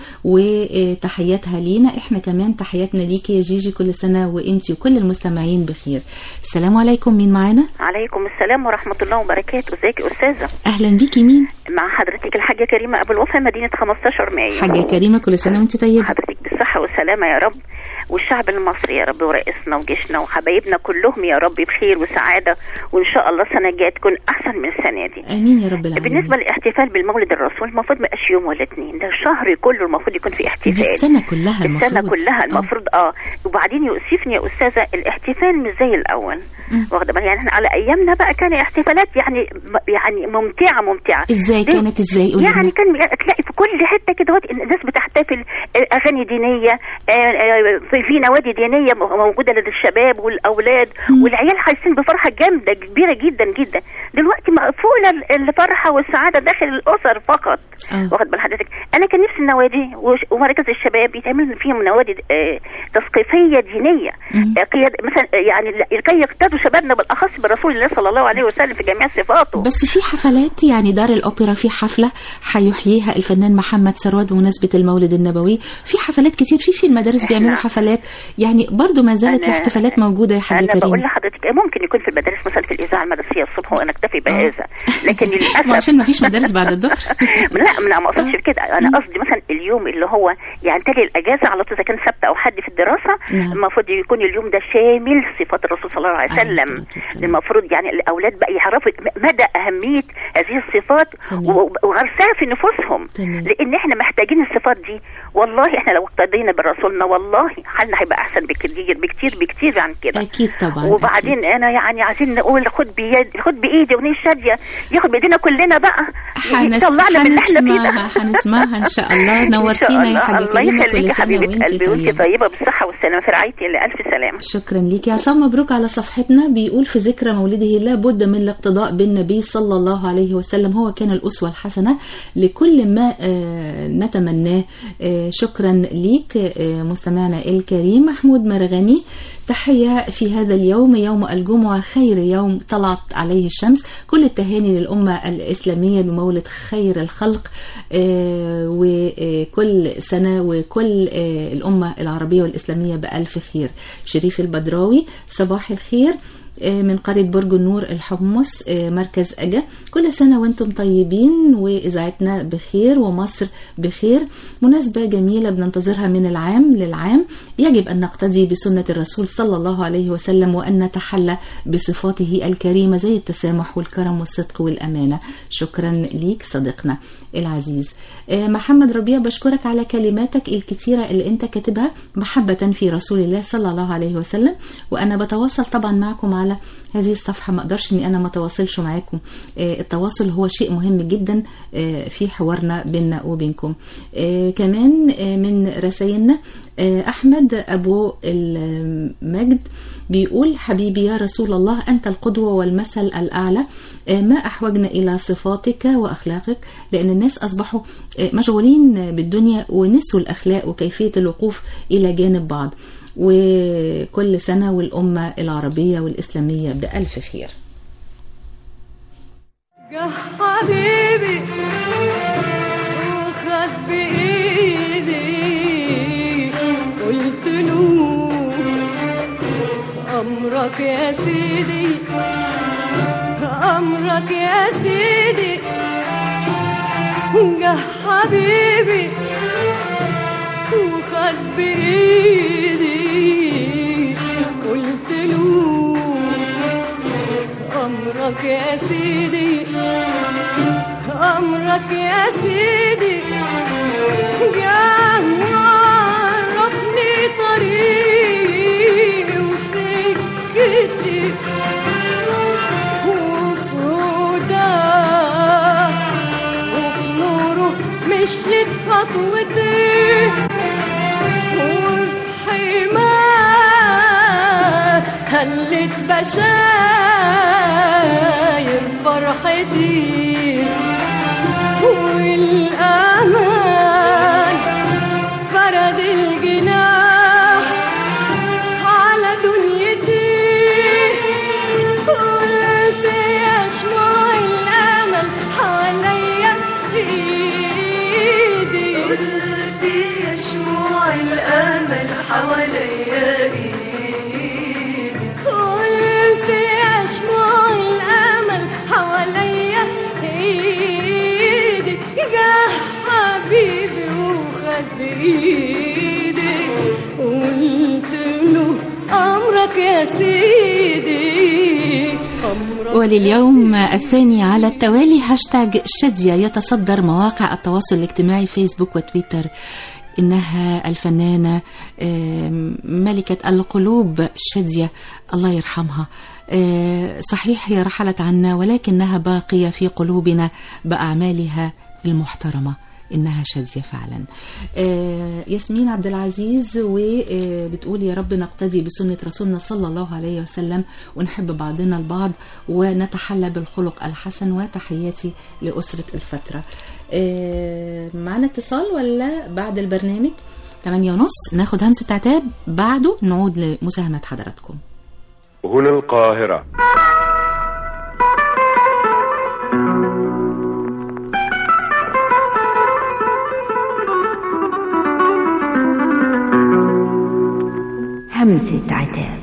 وتحياتها لينا احنا كمان تحياتنا ليكي يا جيجي كل سنة وانتي وكل المستمعين بخير السلام عليكم مين معانا عليكم السلام ورحمة الله وبركاته ازيك يا أستاذة اهلا بيكي مين مع حضرتك الحاجة كريمة أبو الوفا مدينة 15 مايو حاجة كريمة كل سنة وانتي طيبة حضرتك بالصحة والسلامة يا رب والشعب المصري يا رب ورئيسنا وجيشنا وحبايبنا كلهم يا رب بخير وسعادة وإن شاء الله السنة الجاية تكون أحسن من السنة دي امين يا رب العالمين بالنسبة للاحتفال بالمولد الرسول المفروض ما يبقاش يوم ولا اتنين ده الشهر كله المفروض يكون فيه احتفال دي السنة كلها السنة المفروض كلها المفروض اه وبعدين يؤسفني يا أستاذة الاحتفال مش زي الأول واخدة بالك يعني احنا على أيامنا بقى كان احتفالات يعني يعني ممتعة ممتعة ازاي دي- كانت ازاي قولي يعني لنا. كان تلاقي في كل حته كده وقت الناس بتحتفل آه، اغاني دينيه آه، آه، في في نوادي دينيه م- موجوده للشباب والاولاد والعيال حاسين بفرحه جامده كبيره جدا جدا دلوقتي مقفوله ال- الفرحه والسعاده داخل الاسر فقط آه. واخد بال حضرتك انا كان نفسي النوادي وش- ومراكز الشباب يتعمل فيهم نوادي آه، تثقيفيه دينيه آه، قياد مثلا آه، يعني لكي يقتدوا شبابنا بالاخص برسول الله صلى الله عليه وسلم في جميع صفاته بس في حفلات يعني دار الأوبرا في حفلة هيحييها الفنان محمد ثروت بمناسبة المولد النبوي في حفلات كتير في في المدارس إحنا- بيعملوا حفلات يعني برضو ما زالت أنا- الاحتفالات موجودة يا حاجة انا بقول كريم لحضرتك إيه ممكن يكون في المدارس مثلا في الاذاعه المدرسيه الصبح وانا اكتفي بهذا لكن للاسف وعشان ما فيش مدارس بعد الظهر لا انا ما اقصدش بكده انا قصدي مثلا اليوم اللي هو يعني تالي الاجازه على طول اذا كان سبت او حد في الدراسه نعم. المفروض يكون اليوم ده شامل صفات الرسول صلى الله عليه عليه وسلم الصلاة والسلام. المفروض يعني الاولاد بقى يعرفوا مدى اهميه هذه الصفات تمام. و- وغرسها في نفوسهم تمام. لان احنا محتاجين الصفات دي والله احنا لو اقتدينا برسولنا والله حالنا هيبقى احسن بكتير بكتير بكتير عن كده أكيد طبعا وبعدين انا يعني عايزين نقول خد بيد خد بايدي ونيش شاديه ياخد بايدينا كلنا بقى حنس... يطلعنا من اللي احنا فيه ده هنسمعها هنسمعها إن شاء الله إن شاء نورتينا يا حاجة الله كريمة يخليكي كل سنة حبيبه وانتي قلبي وانت طيبة طيبه بالصحه والسلامه في رعايه الله الف سلامه شكرا ليك يا عصام مبروك على صفحتنا بيقول في ذكرى مولده لا بد من الاقتداء بالنبي صلى الله عليه وسلم هو كان الأسوة الحسنة لكل ما آه، نتمناه آه، شكرا ليك آه، مستمعنا الكريم محمود مرغني تحية في هذا اليوم يوم الجمعة خير يوم طلعت عليه الشمس كل التهاني للأمة الإسلامية بمولد خير الخلق آه، وكل سنة وكل آه، الأمة العربية والإسلامية بألف خير شريف البدراوي صباح الخير آه، من قرية برج النور الحمص آه، مركز أجا كل سنة وانتم طيبين وإذاعتنا بخير ومصر بخير مناسبة جميلة بننتظرها من العام للعام يجب أن نقتدي بسنة الرسول صلى الله عليه وسلم وأن نتحلى بصفاته الكريمة زي التسامح والكرم والصدق والأمانة شكرا ليك صديقنا العزيز آه، محمد ربيع بشكرك على كلماتك الكتيرة اللي انت كاتبها محبة في رسول الله صلى الله عليه وسلم وأنا بتواصل طبعا معكم على هذه الصفحة ما أقدرش أني أنا ما أتواصلش معاكم آه، التواصل هو شيء مهم جدا آه، في حوارنا بيننا وبينكم آه، كمان آه، من رسائلنا آه، أحمد أبو المجد بيقول حبيبي يا رسول الله أنت القدوة والمثل الأعلى آه، ما أحوجنا إلى صفاتك وأخلاقك لأن الناس أصبحوا آه، مشغولين بالدنيا ونسوا الأخلاق وكيفية الوقوف إلى جانب بعض وكل سنة والأمة العربية والإسلامية بألف خير جه حبيبي وخد بإيدي قلت له أمرك يا سيدي أمرك يا سيدي جه حبيبي وخد بإيدي قلت له أمرك يا سيدي أمرك يا سيدي جاه عرفني طريقي وسكتي وفودا وبنوره مشيت خطوتي وفي حماه هلت بشاير فرحتي والأمان فرد الجناح على دنيتي قلت يشمع الأمل حواليا إيدي قلت يشمع الأمل حواليا إيدي قلت يشمع الأمل حواليا إيدي جه حبيبي وخد بإيدي قلت له أمرك يا سيدي أمرك ولليوم الثاني على التوالي هاشتاج شادية يتصدر مواقع التواصل الاجتماعي فيسبوك وتويتر إنها الفنانة آم، ملكة القلوب شادية الله يرحمها آه، صحيح هي رحلت عنا ولكنها باقية في قلوبنا بأعمالها المحترمة إنها شادية فعلا آه، ياسمين عبد العزيز وبتقول يا رب نقتدي بسنة رسولنا صلى الله عليه وسلم ونحب بعضنا البعض ونتحلى بالخلق الحسن وتحياتي لأسرة الفترة آه، معنا اتصال ولا بعد البرنامج 8 ونص ناخد همسة عتاب بعده نعود لمساهمة حضراتكم هنا القاهرة همسة عتاب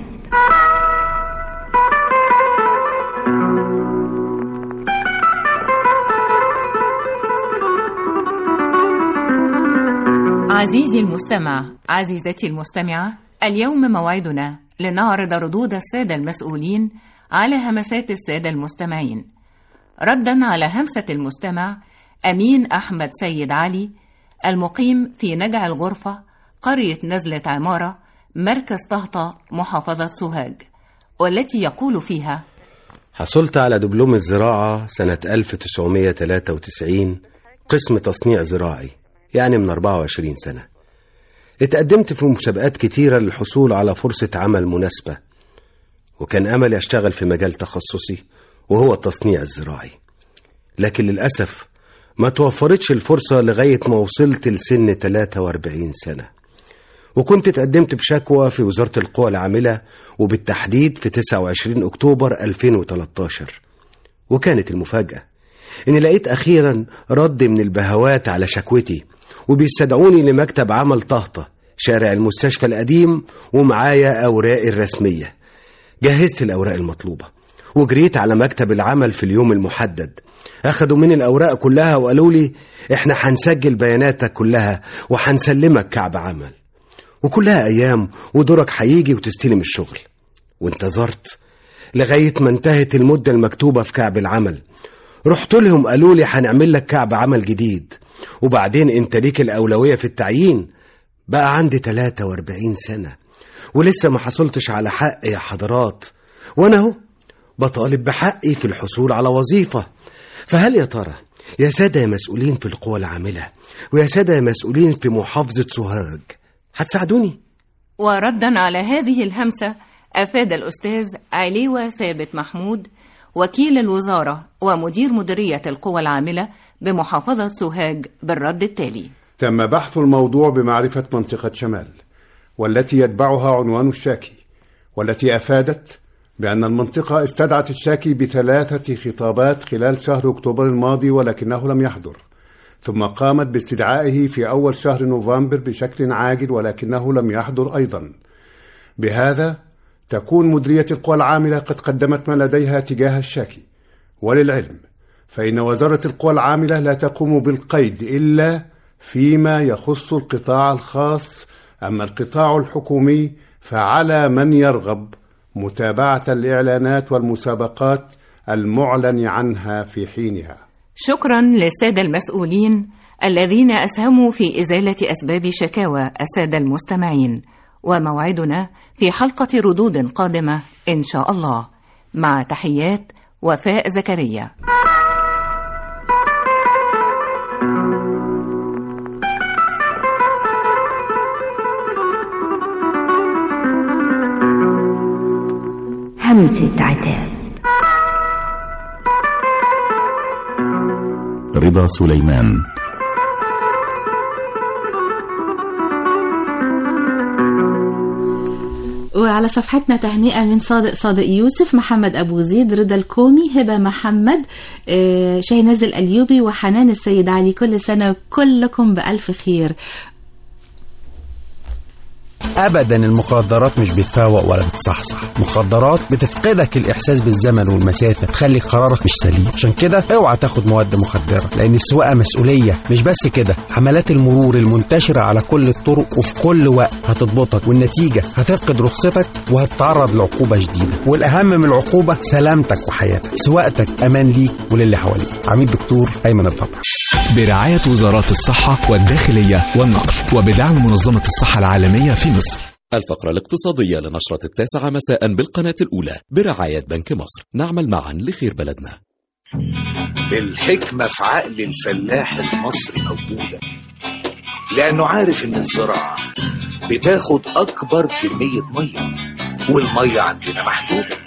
عزيزي المستمع عزيزتي المستمعة اليوم موعدنا لنعرض ردود السادة المسؤولين على همسات السادة المستمعين ردا على همسة المستمع أمين أحمد سيد علي المقيم في نجع الغرفة قرية نزلة عمارة مركز طهطة محافظة سوهاج والتي يقول فيها حصلت على دبلوم الزراعة سنة 1993 قسم تصنيع زراعي يعني من 24 سنة اتقدمت في مسابقات كتيرة للحصول على فرصة عمل مناسبة وكان أملي أشتغل في مجال تخصصي وهو التصنيع الزراعي لكن للأسف ما توفرتش الفرصة لغاية ما وصلت لسن 43 سنة وكنت اتقدمت بشكوى في وزارة القوى العاملة وبالتحديد في 29 أكتوبر 2013 وكانت المفاجأة إني لقيت أخيرا رد من البهوات على شكوتي وبيستدعوني لمكتب عمل طهطة شارع المستشفى القديم ومعايا أوراقي الرسمية جهزت الأوراق المطلوبة وجريت على مكتب العمل في اليوم المحدد أخدوا مني الأوراق كلها وقالوا لي إحنا هنسجل بياناتك كلها وهنسلمك كعب عمل وكلها أيام ودورك هيجي وتستلم الشغل وانتظرت لغاية ما انتهت المدة المكتوبة في كعب العمل رحت لهم قالوا لي هنعمل لك كعب عمل جديد وبعدين انت ليك الأولوية في التعيين بقى عندي 43 سنة ولسه ما حصلتش على حق يا حضرات وانا اهو بطالب بحقي في الحصول على وظيفة فهل يا ترى يا سادة يا مسؤولين في القوى العاملة ويا سادة يا مسؤولين في محافظة سوهاج هتساعدوني؟ وردا على هذه الهمسة أفاد الأستاذ عليوة ثابت محمود وكيل الوزارة ومدير مديرية القوى العاملة بمحافظة سوهاج بالرد التالي تم بحث الموضوع بمعرفة منطقة شمال والتي يتبعها عنوان الشاكي والتي أفادت بأن المنطقة استدعت الشاكي بثلاثة خطابات خلال شهر أكتوبر الماضي ولكنه لم يحضر ثم قامت باستدعائه في أول شهر نوفمبر بشكل عاجل ولكنه لم يحضر أيضا بهذا تكون مديرية القوى العاملة قد قدمت ما لديها تجاه الشاكي وللعلم فإن وزارة القوى العاملة لا تقوم بالقيد إلا فيما يخص القطاع الخاص أما القطاع الحكومي فعلى من يرغب متابعة الإعلانات والمسابقات المعلن عنها في حينها شكرا للسادة المسؤولين الذين أسهموا في إزالة أسباب شكاوى السادة المستمعين وموعدنا في حلقة ردود قادمة إن شاء الله مع تحيات وفاء زكريا همسة عتاب رضا سليمان وعلى صفحتنا تهنئة من صادق صادق يوسف محمد أبو زيد رضا الكومي هبة محمد آه، شاهناز الأليوبي وحنان السيد علي كل سنة كلكم بألف خير ابدا المخدرات مش بتفوق ولا بتصحصح مخدرات بتفقدك الاحساس بالزمن والمسافه تخلي قرارك مش سليم عشان كده اوعى تاخد مواد مخدره لان السواقه مسؤوليه مش بس كده حملات المرور المنتشره على كل الطرق وفي كل وقت هتضبطك والنتيجه هتفقد رخصتك وهتتعرض لعقوبه شديده والاهم من العقوبه سلامتك وحياتك سواقتك امان ليك وللي حواليك عميد دكتور ايمن الضبع برعاية وزارات الصحة والداخلية والنقل وبدعم منظمة الصحة العالمية في مصر الفقرة الاقتصادية لنشرة التاسعة مساء بالقناة الأولى برعاية بنك مصر نعمل معا لخير بلدنا الحكمة في عقل الفلاح المصري موجودة لأنه عارف إن الزراعة بتاخد أكبر كمية مية والمية عندنا محدودة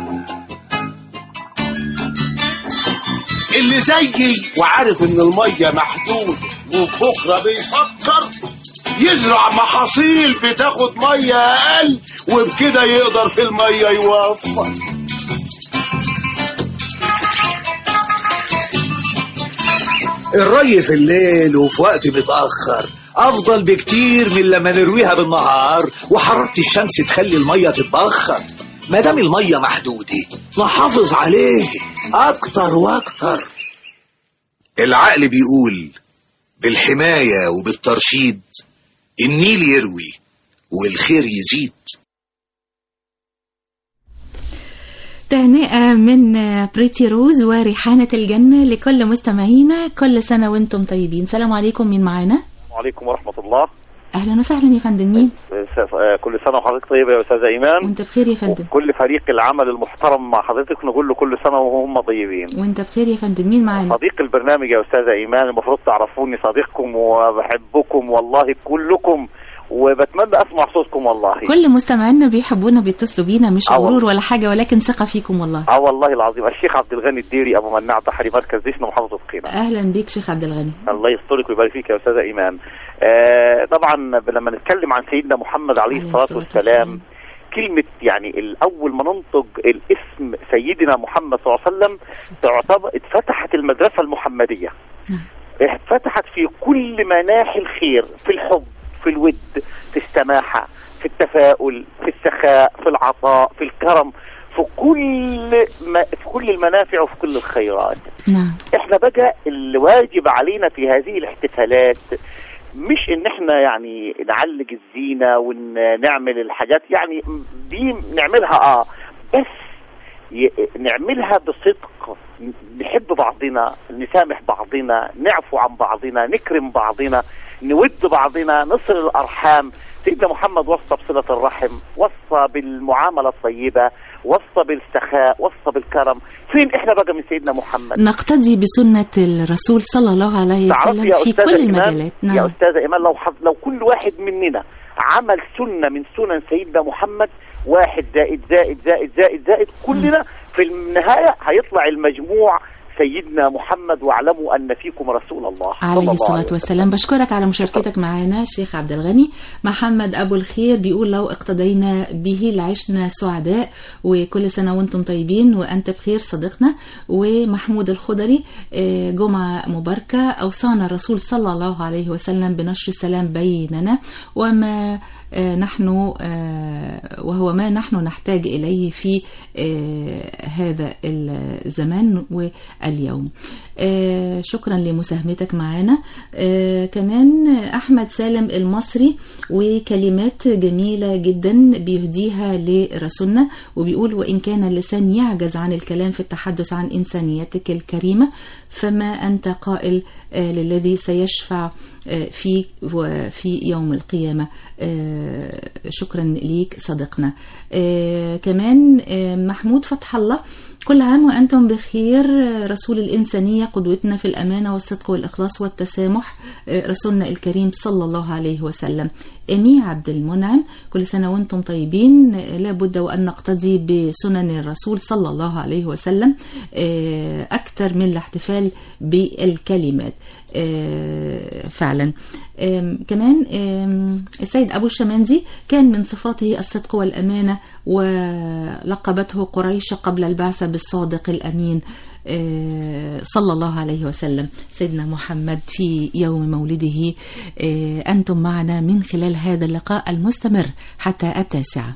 اللي زيي وعارف إن المية محدودة وبكرة بيفكر يزرع محاصيل بتاخد مية أقل وبكده يقدر في المية يوفر الري في الليل وفي وقت متأخر أفضل بكتير من لما نرويها بالنهار وحرارة الشمس تخلي المية تتبخر ما دام المية محدودة نحافظ عليه أكتر وأكتر العقل بيقول بالحماية وبالترشيد النيل يروي والخير يزيد تهنئة من بريتي روز وريحانة الجنة لكل مستمعينا كل سنة وانتم طيبين سلام عليكم مين معانا السلام عليكم ورحمة الله أهلا وسهلا يا فندم مين س- كل سنة وحضرتك طيبة يا أستاذ إيمان وانت بخير يا فندم كل فريق العمل المحترم مع حضرتك نقول له كل سنة وهم طيبين وانت بخير يا فندم مين معانا صديق البرنامج يا أستاذ إيمان المفروض تعرفوني صديقكم وبحبكم والله كلكم وبتمنى أسمع صوتكم والله كل مستمعينا بيحبونا بيتصلوا بينا مش آه غرور والله. ولا حاجة ولكن ثقة فيكم والله اه والله العظيم الشيخ عبد الغني الديري ابو مناع بحري مركز ديشنا محافظه قنا أهلا بيك شيخ عبد الغني الله يسترك ويبارك فيك يا استاذه ايمان آه طبعا لما نتكلم عن سيدنا محمد عليه الصلاه والسلام كلمة يعني الأول ما ننطق الاسم سيدنا محمد صلى الله عليه وسلم تعتبر اتفتحت المدرسة المحمدية اتفتحت في كل مناحي الخير في الحب في الود في السماحة في التفاؤل في السخاء في العطاء في الكرم في كل ما في كل المنافع وفي كل الخيرات نعم احنا بقى الواجب علينا في هذه الاحتفالات مش ان احنا يعني نعلق الزينة ونعمل الحاجات يعني دي نعملها اه بس ي- نعملها بصدق نحب بعضنا نسامح بعضنا نعفو عن بعضنا نكرم بعضنا نود بعضنا نصل الارحام سيدنا محمد وصى بصلة الرحم وصى بالمعاملة الطيبة وصى بالسخاء وصى بالكرم فين احنا بقى من سيدنا محمد نقتدي بسنة الرسول صلى الله عليه تعرفي وسلم يا في أستاذة كل إيمان- المجالات يا نعم استاذه ايمان لو حظ لو كل واحد مننا عمل سنه من سنن سيدنا محمد واحد زائد زائد زائد زائد زائد كلنا في النهايه هيطلع المجموع سيدنا محمد واعلموا ان فيكم رسول الله صلى عليه الله الصلاة عليه والسلام بشكرك على مشاركتك معنا شيخ عبد الغني محمد أبو الخير بيقول لو اقتدينا به لعشنا سعداء وكل سنة وانتم طيبين وأنت بخير صديقنا ومحمود الخضري آه، جمعة مباركة أوصانا الرسول صلى الله عليه وسلم بنشر السلام بيننا وما آه، نحن آه، وهو ما نحن نحتاج إليه في آه، هذا الزمان واليوم آه، شكرا لمساهمتك معنا آه، كمان أحمد سالم المصري وكلمات جميلة جدا بيهديها لرسولنا وبيقول وإن كان اللسان يعجز عن الكلام في التحدث عن إنسانيتك الكريمة فما أنت قائل آه، للذي سيشفع آه، فيك وفي يوم القيامة آه، شكرا ليك صديقنا آه، كمان آه، محمود فتح الله كل عام وأنتم بخير آه، رسول الإنسانية قدوتنا في الأمانة والصدق والإخلاص والتسامح آه، رسولنا الكريم صلى الله عليه وسلم إيمي عبد المنعم كل سنة وأنتم طيبين آه، لابد وأن نقتدي بسنن الرسول صلى الله عليه وسلم آه، أكثر من الاحتفال بالكلمات آه، فعلا آم، كمان آم، السيد أبو الشماندي كان من صفاته الصدق والأمانة ولقبته قريش قبل البعثة بالصادق الأمين آه، صلى الله عليه وسلم سيدنا محمد في يوم مولده آه، أنتم معنا من خلال هذا اللقاء المستمر حتى التاسعة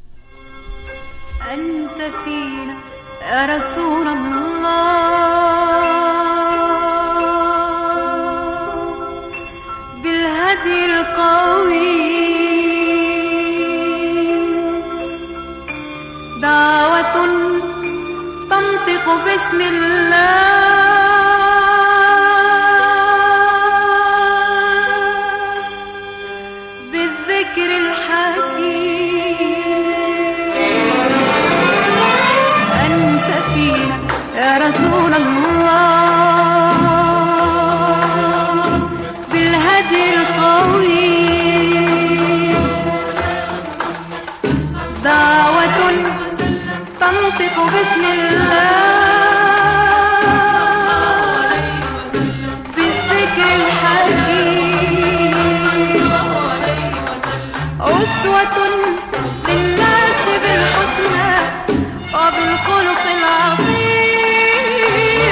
أنت فينا يا رسول الله بالهدي القوي دعوة تنطق باسم الله بالذكر الحكيم أنت فينا يا رسول الله بالهدي القوي دعوة تنطق باسم الله بالذكر الحكيم أسوة للناس بالحسنى وبالخلق العظيم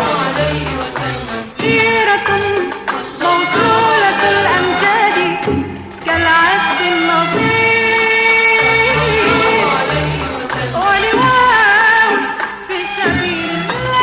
سيرة موصولة الأمجاد كالعهد النظيم ولواء في سبيل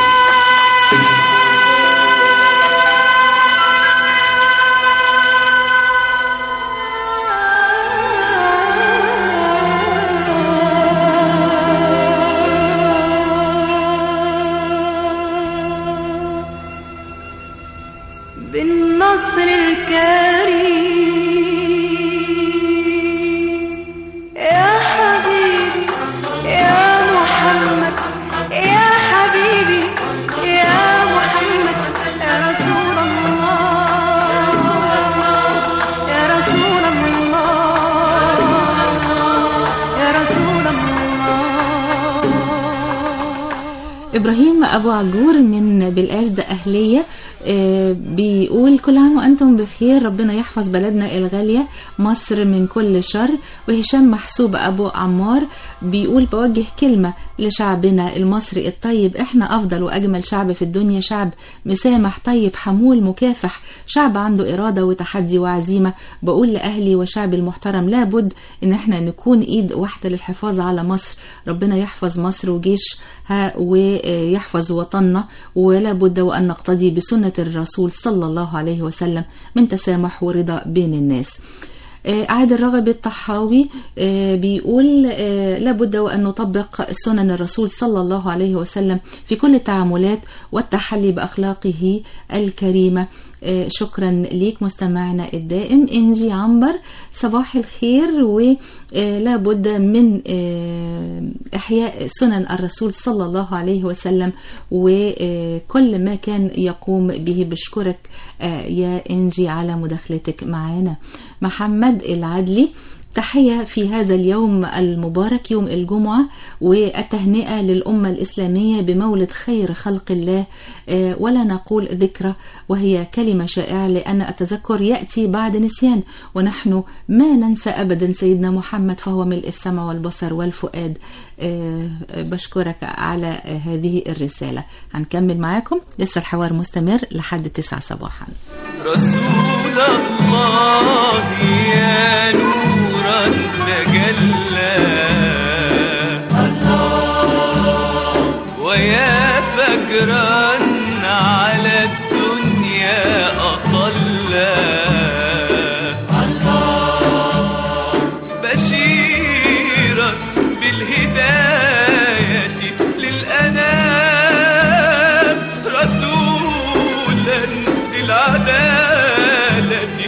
بالنصر الكريم يا حبيبي يا محمد يا حبيبي يا محمد يا رسول الله يا رسول الله يا رسول الله إبراهيم أبو عجور من بالأزدة أهلية آه، بيقول كل عام وأنتم بخير ربنا يحفظ بلدنا الغالية مصر من كل شر وهشام محسوب أبو عمار بيقول بوجه كلمة لشعبنا المصري الطيب احنا أفضل وأجمل شعب في الدنيا شعب مسامح طيب حمول مكافح شعب عنده إرادة وتحدي وعزيمة بقول لأهلي وشعبي المحترم لابد إن احنا نكون إيد واحدة للحفاظ على مصر ربنا يحفظ مصر وجيشها ويحفظ وطننا ولا بد وأن نقتدي بسنة الرسول صلى الله عليه وسلم من تسامح ورضا بين الناس آه، عادل رغب الطحاوي آه، بيقول آه، لابد وأن نطبق سنن الرسول صلى الله عليه وسلم في كل التعاملات والتحلي بأخلاقه الكريمة آه، شكرا ليك مستمعنا الدائم إنجي عنبر صباح الخير ولا بد من آه، إحياء سنن الرسول صلى الله عليه وسلم وكل ما كان يقوم به بشكرك آه، يا إنجي على مداخلتك معنا محمد العدلي تحية في هذا اليوم المبارك يوم الجمعة والتهنئة للأمة الإسلامية بمولد خير خلق الله آه، ولا نقول ذكرى وهي كلمة شائعة لأن التذكر يأتي بعد نسيان ونحن ما ننسى أبدا سيدنا محمد فهو ملء السمع والبصر والفؤاد آه، بشكرك على آه، هذه الرسالة هنكمل معاكم لسه الحوار مستمر لحد تسعة صباحا رسول الله يا نورا تجلى ويا فجرا على الدنيا أطلى بشيرا بالهداية للأنام رسولا للعدالة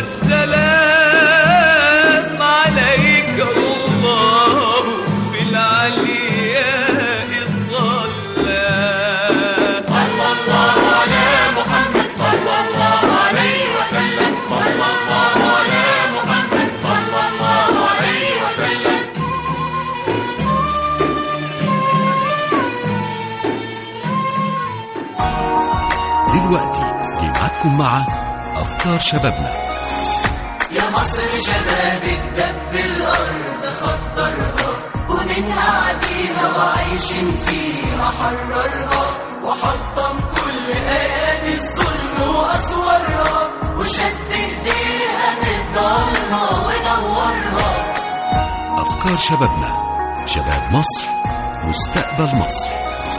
والسلام عليك الله في العلياء صلى صلى الله على محمد صلى الله عليه وسلم صلى الله على محمد صلى الله عليه وسلم دلوقتي جمعتكم مع أفكار شبابنا يا مصر شبابك دب الأرض خطرها ومنها عديها وعايشين فيها حررها وحطم كل أيادي الظلم وأسوارها وشد إيديها نضالها ونورها أفكار شبابنا شباب مصر مستقبل مصر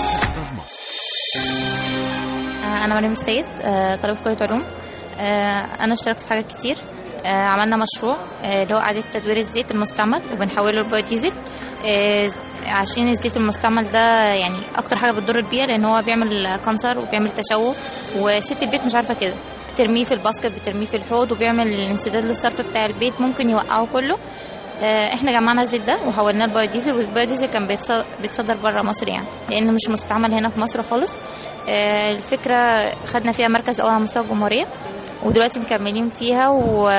آه، أنا مريم السيد آه، طالبة في كلية علوم آه، أنا اشتركت في حاجات كتير آه، عملنا مشروع آه، اللي هو إعادة تدوير الزيت المستعمل وبنحوله لبايو ديزل آه، عشان الزيت المستعمل ده يعني أكتر حاجة بتضر البيئة لأن هو بيعمل كانسر وبيعمل تشوه وست البيت مش عارفة كده بترميه في الباسكت بترميه في الحوض وبيعمل انسداد للصرف بتاع البيت ممكن يوقعه كله آه، احنا جمعنا الزيت ده وحولناه لبايو ديزل والبايو ديزل كان بيتص- بيتصدر بره مصر يعني لانه مش مستعمل هنا في مصر خالص آه، الفكره خدنا فيها مركز اول على مستوى الجمهوريه ودلوقتي مكملين فيها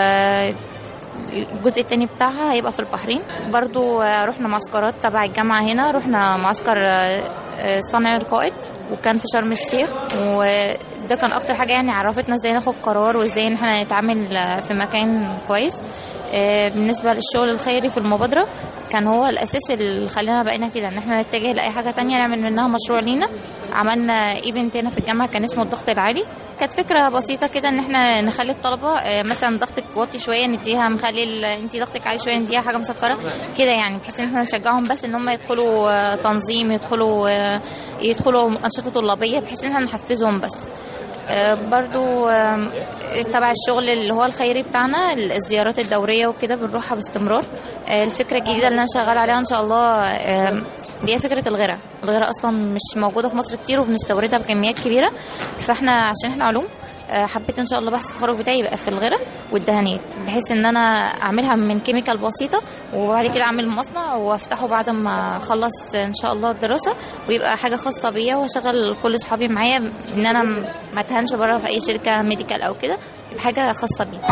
والجزء التاني بتاعها هيبقى في البحرين برضو آه، رحنا معسكرات تبع الجامعة هنا رحنا معسكر آه، آه، صانع القائد وكان في شرم الشيخ وده كان اكتر حاجة يعني عرفتنا ازاي ناخد قرار وازاي ان احنا نتعامل آه، في مكان كويس آه، بالنسبة للشغل الخيري في المبادرة كان هو الأساس اللي خلانا بقينا كده إن احنا نتجه لأي حاجة تانية نعمل منها مشروع لينا عملنا ايفنت هنا في الجامعة كان اسمه الضغط العالي كانت فكرة بسيطة كده إن احنا نخلي الطلبة آه، مثلا ضغطك واطي شوية نديها مخلي ال- انتي ضغطك عالي شوية نديها حاجة مسكرة كده يعني بحيث إن احنا نشجعهم بس إن هم يدخلوا آه، تنظيم يدخلوا آه، يدخلوا أنشطة طلابية بحيث إن احنا نحفزهم بس آه، برضو آم، تبع الشغل اللي هو الخيري بتاعنا الزيارات الدورية وكده بنروحها باستمرار آه، الفكرة الجديدة اللي أنا شغال عليها إن شاء الله آم، اللي هي فكرة الغرة الغرة أصلا مش موجودة في مصر كتير وبنستوردها بكميات كبيرة فاحنا عشان احنا علوم آه، حبيت ان شاء الله بحث التخرج بتاعي يبقى في الغرة والدهانات بحيث ان انا اعملها من كيميكال بسيطه وبعد كده اعمل مصنع وافتحه بعد ما اخلص ان شاء الله الدراسه ويبقى حاجه خاصه بيا واشغل كل اصحابي معايا ان انا م- ما اتهنش بره في اي شركه ميديكال او كده يبقى حاجه خاصه بيا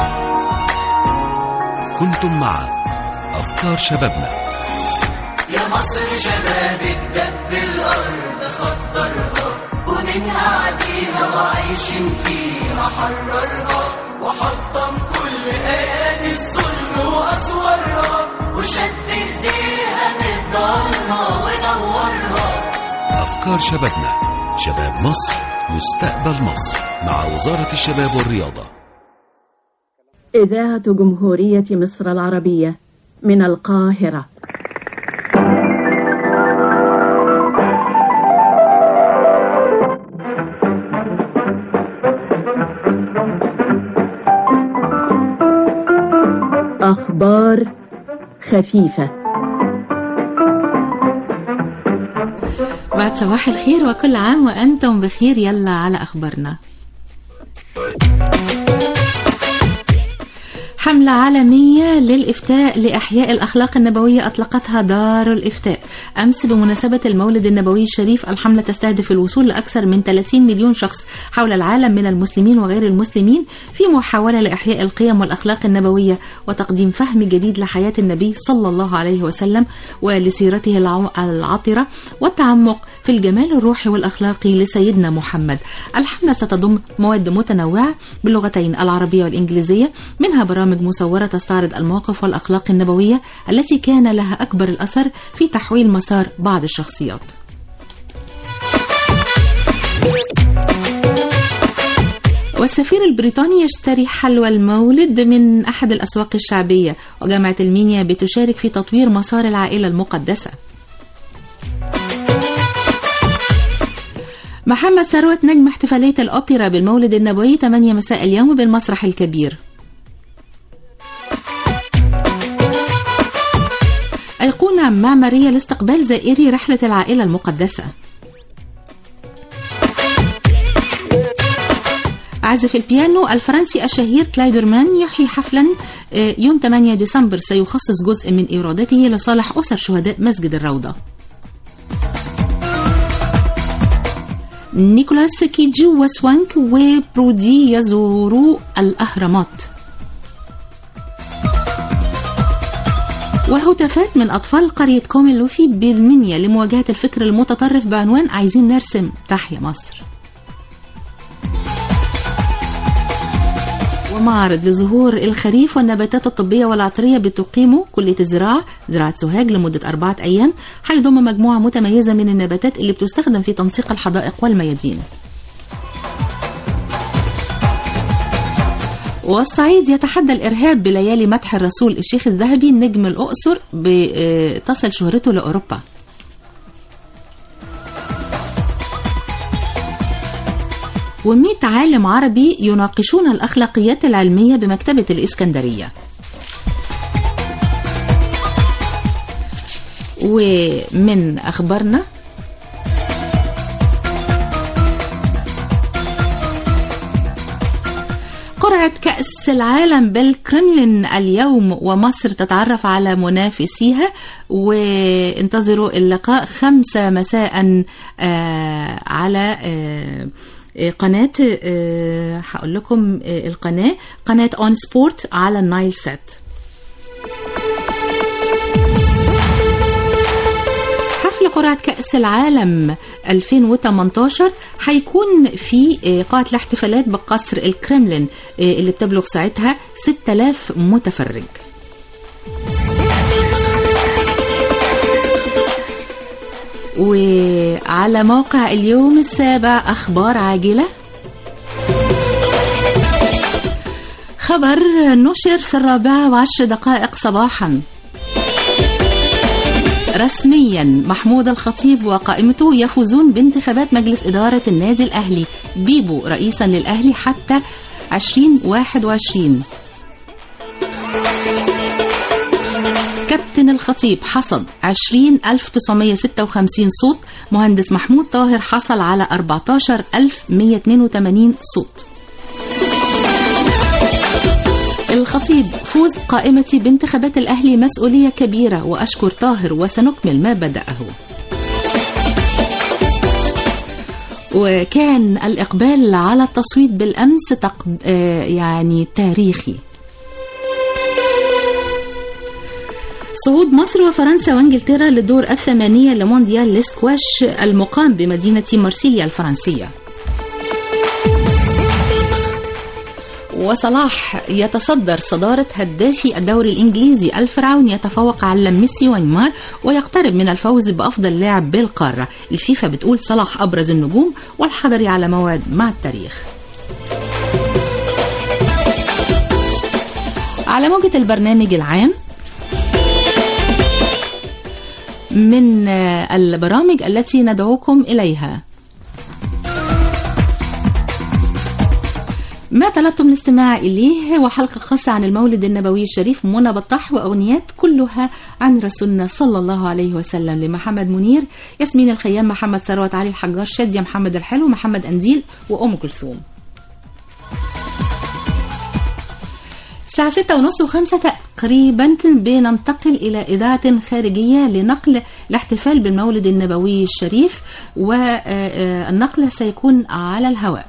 كنتم مع أفكار شبابنا يا مصر شبابك دب الأرض خطرها ومنها عديها وعايشين فيها حررها وحطم كل ايادي الظلم واسوارها وشد ايديها من الضلمه ونورها أفكار شبابنا شباب مصر مستقبل مصر مع وزارة الشباب والرياضة إذاعة جمهورية مصر العربية من القاهرة أخبار خفيفة بعد صباح الخير وكل عام وأنتم بخير يلا على أخبارنا حملة عالمية للإفتاء لإحياء الأخلاق النبوية أطلقتها دار الإفتاء أمس بمناسبة المولد النبوي الشريف الحملة تستهدف الوصول لأكثر من 30 مليون شخص حول العالم من المسلمين وغير المسلمين في محاولة لإحياء القيم والأخلاق النبوية وتقديم فهم جديد لحياة النبي صلى الله عليه وسلم ولسيرته الع- العطرة والتعمق في الجمال الروحي والأخلاقي لسيدنا محمد الحملة ستضم مواد متنوعة باللغتين العربية والإنجليزية منها برامج مصورة تستعرض المواقف والأخلاق النبوية التي كان لها أكبر الأثر في تحويل مسار بعض الشخصيات والسفير البريطاني يشتري حلوى المولد من أحد الأسواق الشعبية وجامعة المنيا بتشارك في تطوير مسار العائلة المقدسة محمد ثروت نجم احتفالية الأوبرا بالمولد النبوي 8 مساء اليوم بالمسرح الكبير أيقونة معمارية لاستقبال زائري رحلة العائلة المقدسة عازف البيانو الفرنسي الشهير كلايدرمان يحيي حفلا آه، يوم 8 ديسمبر سيخصص جزء من إيراداته لصالح أسر شهداء مسجد الروضة نيكولاس كيجو وسوانك وبرودي يزوروا الأهرامات وهتافات من أطفال قرية كوميلوفي بالمنيا لمواجهة الفكر المتطرف بعنوان عايزين نرسم تحيا مصر ومعرض لظهور الخريف والنباتات الطبية والعطرية بتقيمه كلية الزراعة زراعة سوهاج لمدة أربعة أيام هيضم مجموعة متميزة من النباتات اللي بتستخدم في تنسيق الحدائق والميادين والصعيد يتحدى الإرهاب بليالي مدح الرسول الشيخ الذهبي نجم الأقصر ب- تصل شهرته لأوروبا ومئة عالم عربي يناقشون الأخلاقيات العلمية بمكتبة الإسكندرية ومن أخبارنا قرعة كأس العالم بالكرملين اليوم ومصر تتعرف على منافسيها وانتظروا اللقاء خمسة مساء آه، على آه، آه، قناة آه، هقول لكم آه، القناة قناة اون سبورت على النايل سات حفل قرعة كأس العالم 2018 هيكون في آه، قاعة الاحتفالات بقصر الكرملين آه، اللي بتبلغ ساعتها 6000 متفرج وعلى موقع اليوم السابع أخبار عاجلة خبر نشر في الرابعة وعشر دقائق صباحا رسميا محمود الخطيب وقائمته يفوزون بانتخابات مجلس إدارة النادي الأهلي بيبو رئيسا للأهلي حتى 2021 كابتن الخطيب حصد 20956 صوت مهندس محمود طاهر حصل على 14182 صوت الخطيب فوز قائمتي بانتخابات الأهلي مسؤولية كبيرة وأشكر طاهر وسنكمل ما بدأه وكان الإقبال على التصويت بالأمس تق... آه يعني تاريخي صعود مصر وفرنسا وانجلترا للدور الثمانية لمونديال الاسكواش المقام بمدينة مارسيليا الفرنسية وصلاح يتصدر صدارة هدافي الدوري الإنجليزي الفرعون يتفوق على ميسي ونيمار ويقترب من الفوز بأفضل لاعب بالقارة الفيفا بتقول صلاح أبرز النجوم والحضري على موعد مع التاريخ على موجة البرنامج العام من البرامج التي ندعوكم إليها ما طلبتم الاستماع إليه وحلقة خاصة عن المولد النبوي الشريف منى بطاح وأغنيات كلها عن رسولنا صلى الله عليه وسلم لمحمد منير ياسمين الخيام محمد ثروت علي الحجار شادية محمد الحلو محمد أنديل وأم كلثوم الساعة ستة ونص وخمسة تقريبا بننتقل إلى إذاعة خارجية لنقل الاحتفال بالمولد النبوي الشريف والنقل سيكون على الهواء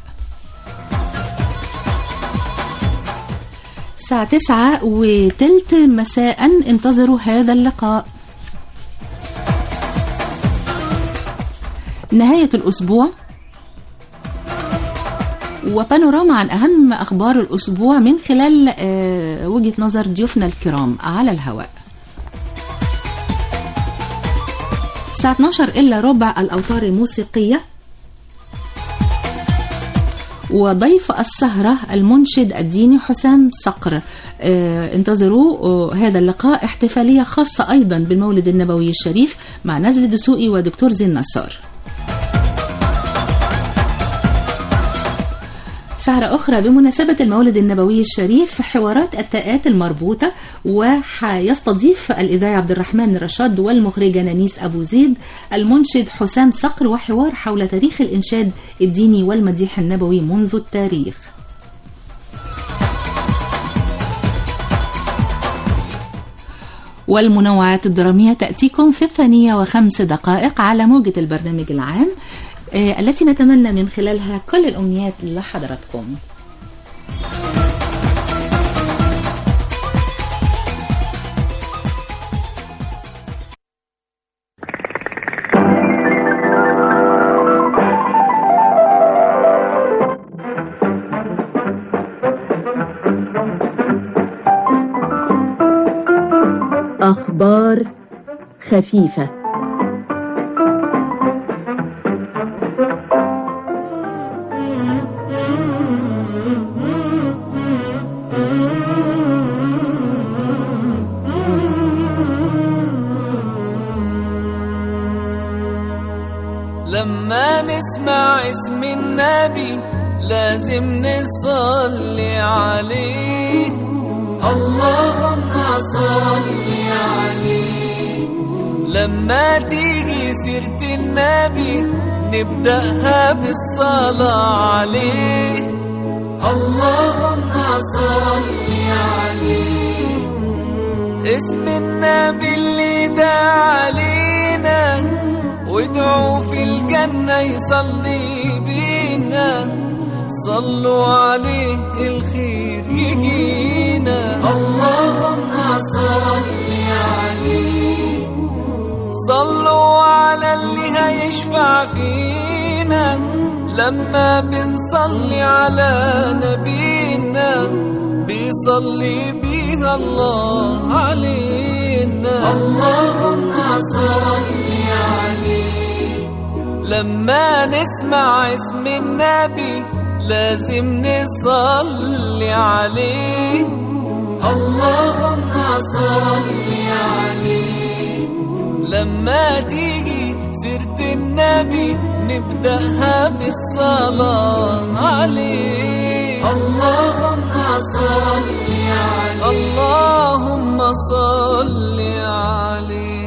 الساعة تسعة وتلت مساء انتظروا هذا اللقاء نهاية الأسبوع وبانوراما عن أهم أخبار الأسبوع من خلال وجهة نظر ضيوفنا الكرام على الهواء الساعة 12 إلا ربع الأوتار الموسيقية وضيف السهرة المنشد الديني حسام صقر آه انتظروا آه هذا اللقاء احتفالية خاصة أيضا بالمولد النبوي الشريف مع نزل دسوقي ودكتور زين نصار سهرة أخرى بمناسبة المولد النبوي الشريف حوارات التاءات المربوطة وحيستضيف الإذاعي عبد الرحمن رشاد والمخرجة نانيس أبو زيد المنشد حسام صقر وحوار حول تاريخ الإنشاد الديني والمديح النبوي منذ التاريخ والمنوعات الدرامية تأتيكم في الثانية وخمس دقائق على موجة البرنامج العام التي نتمنى من خلالها كل الأمنيات لحضراتكم أخبار خفيفة لما نسمع اسم النبي لازم نصلي عليه اللهم صل عليه لما تيجي سيرة النبي نبدأها بالصلاة عليه اللهم صل عليه اسم النبي اللي دعا علينا وادعوا في الجنة يصلي بينا صلوا عليه الخير يجينا اللهم صل عليه صلوا على اللي هيشفع فينا لما بنصلي على نبينا بيصلي بيها الله علينا اللهم صل عليه لما نسمع اسم النبي لازم نصلي عليه اللهم صل عليه لما تيجي سيرة النبي نبدأها بالصلاة عليه اللهم صل عليه اللهم صل عليه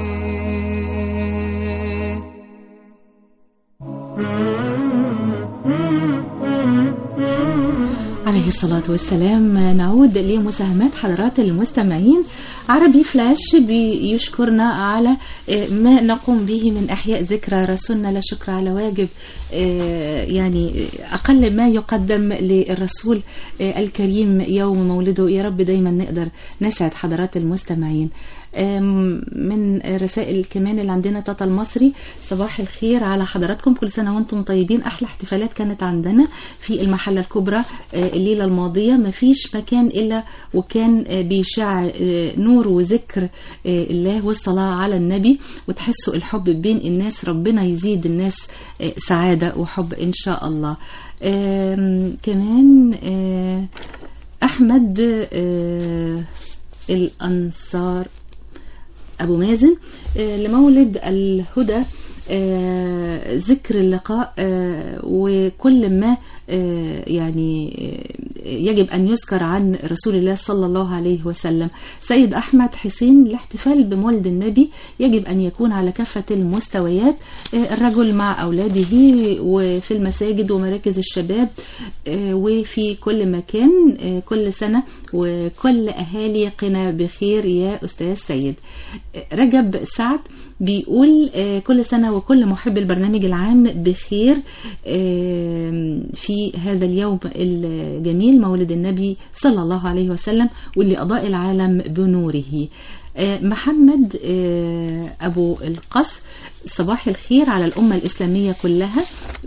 عليه الصلاة والسلام نعود لمساهمات حضرات المستمعين عربي فلاش بيشكرنا على ما نقوم به من إحياء ذكرى رسولنا لا شكر على واجب يعني أقل ما يقدم للرسول الكريم يوم مولده يا رب دايما نقدر نسعد حضرات المستمعين آم، من رسائل كمان اللي عندنا تاتا المصري صباح الخير على حضراتكم كل سنة وانتم طيبين أحلى احتفالات كانت عندنا في المحلة الكبرى آه، الليلة الماضية مفيش مكان إلا وكان آه، بيشع آه، نور وذكر آه، الله والصلاة على النبي وتحسوا الحب بين الناس ربنا يزيد الناس آه، سعادة وحب إن شاء الله آم، كمان آه، أحمد آه، الأنصار أبو مازن آه، لمولد الهدى آه، ذكر اللقاء آه، وكل ما آه، يعني آه، يجب أن يذكر عن رسول الله صلى الله عليه وسلم سيد أحمد حسين الاحتفال بمولد النبي يجب أن يكون على كافة المستويات آه، الرجل مع أولاده وفي المساجد ومراكز الشباب آه، وفي كل مكان آه، كل سنة وكل أهالي قنا بخير يا أستاذ سيد آه، رجب سعد بيقول آه، كل سنة وكل محب البرنامج العام بخير آه، في هذا اليوم الجميل مولد النبي صلى الله عليه وسلم واللي أضاء العالم بنوره آه، محمد آه، أبو القصر صباح الخير على الأمة الإسلامية كلها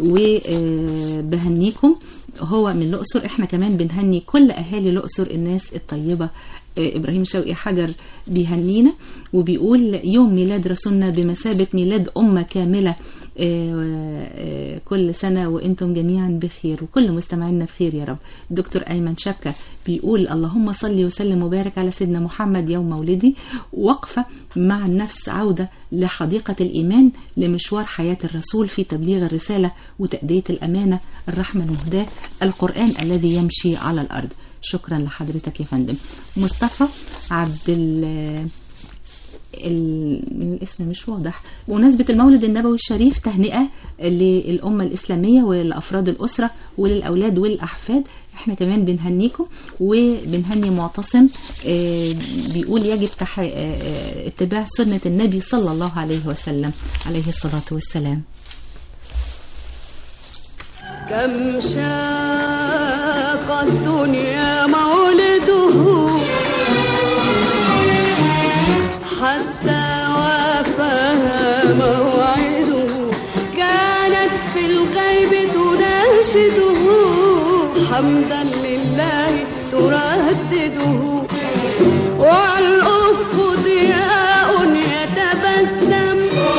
وبهنيكم هو من الأقصر احنا كمان بنهني كل أهالي الأقصر الناس الطيبة آه، إبراهيم شوقي حجر بيهنينا وبيقول يوم ميلاد رسولنا بمثابة ميلاد أمة كاملة آه، آه، كل سنة وأنتم جميعا بخير وكل مستمعينا بخير يا رب دكتور أيمن شبكة بيقول اللهم صل وسلم وبارك على سيدنا محمد يوم مولدي وقفة مع النفس عودة لحديقة الإيمان لمشوار حياة الرسول في تبليغ الرسالة وتأدية الأمانة الرحمة المهداة القرآن الذي يمشي على الأرض شكرا لحضرتك يا فندم مصطفى عبد ال- ال- الاسم مش واضح بمناسبة المولد النبوي الشريف تهنئة للأمة الإسلامية ولأفراد الأسرة وللأولاد والأحفاد احنا كمان بنهنيكم وبنهني معتصم آه، بيقول يجب تح... آه، آه، اتباع سنة النبي صلى الله عليه وسلم عليه الصلاة والسلام كم شاق الدنيا مولده حتى وافاها موعده كانت في الغيب تناشده حمدا لله تردده والأفق ضياء يتبسم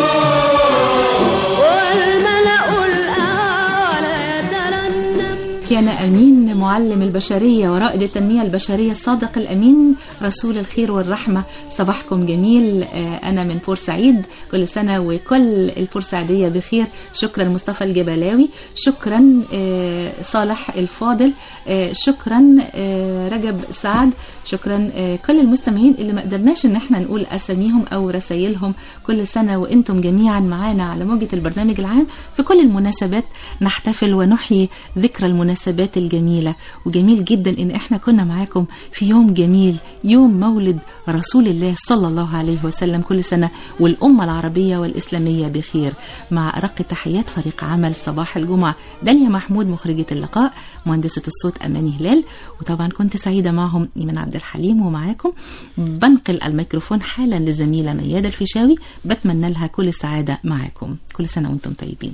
والملأ الأعلى يترنم كان أمين معلم البشرية ورائد التنمية البشرية الصادق الأمين رسول الخير والرحمة صباحكم جميل آه، أنا من بورسعيد كل سنة وكل البورسعيدية بخير شكرا مصطفى الجبلاوي شكرا آه، صالح الفاضل آه، شكرا آه، رجب سعد شكرا آه، كل المستمعين اللي ما قدرناش ان احنا نقول اساميهم او رسايلهم كل سنة وانتم جميعا معانا على موجة البرنامج العام في كل المناسبات نحتفل ونحيي ذكرى المناسبات الجميلة وجميل جدا ان احنا كنا معاكم في يوم جميل يوم مولد رسول الله صلى الله عليه وسلم كل سنة والأمة العربية والإسلامية بخير مع أرق تحيات فريق عمل صباح الجمعة داليا محمود مخرجة اللقاء مهندسة الصوت أماني هلال وطبعا كنت سعيدة معهم إيمان عبد الحليم ومعاكم بنقل الميكروفون حالا للزميلة ميادة الفيشاوي بتمنى لها كل السعادة معاكم كل سنة وانتم طيبين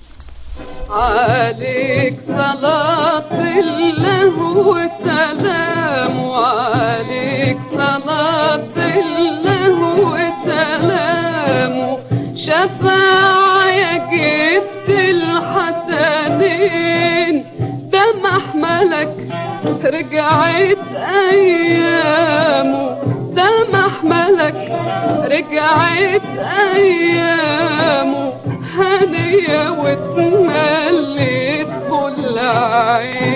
عليك صلاة الله والسلام وعليك صلاة الله والسلام شفاعة يا جد الحسنين ده محملك رجعت أيامه ده محملك رجعت أيامه هنية واتمليت كل عين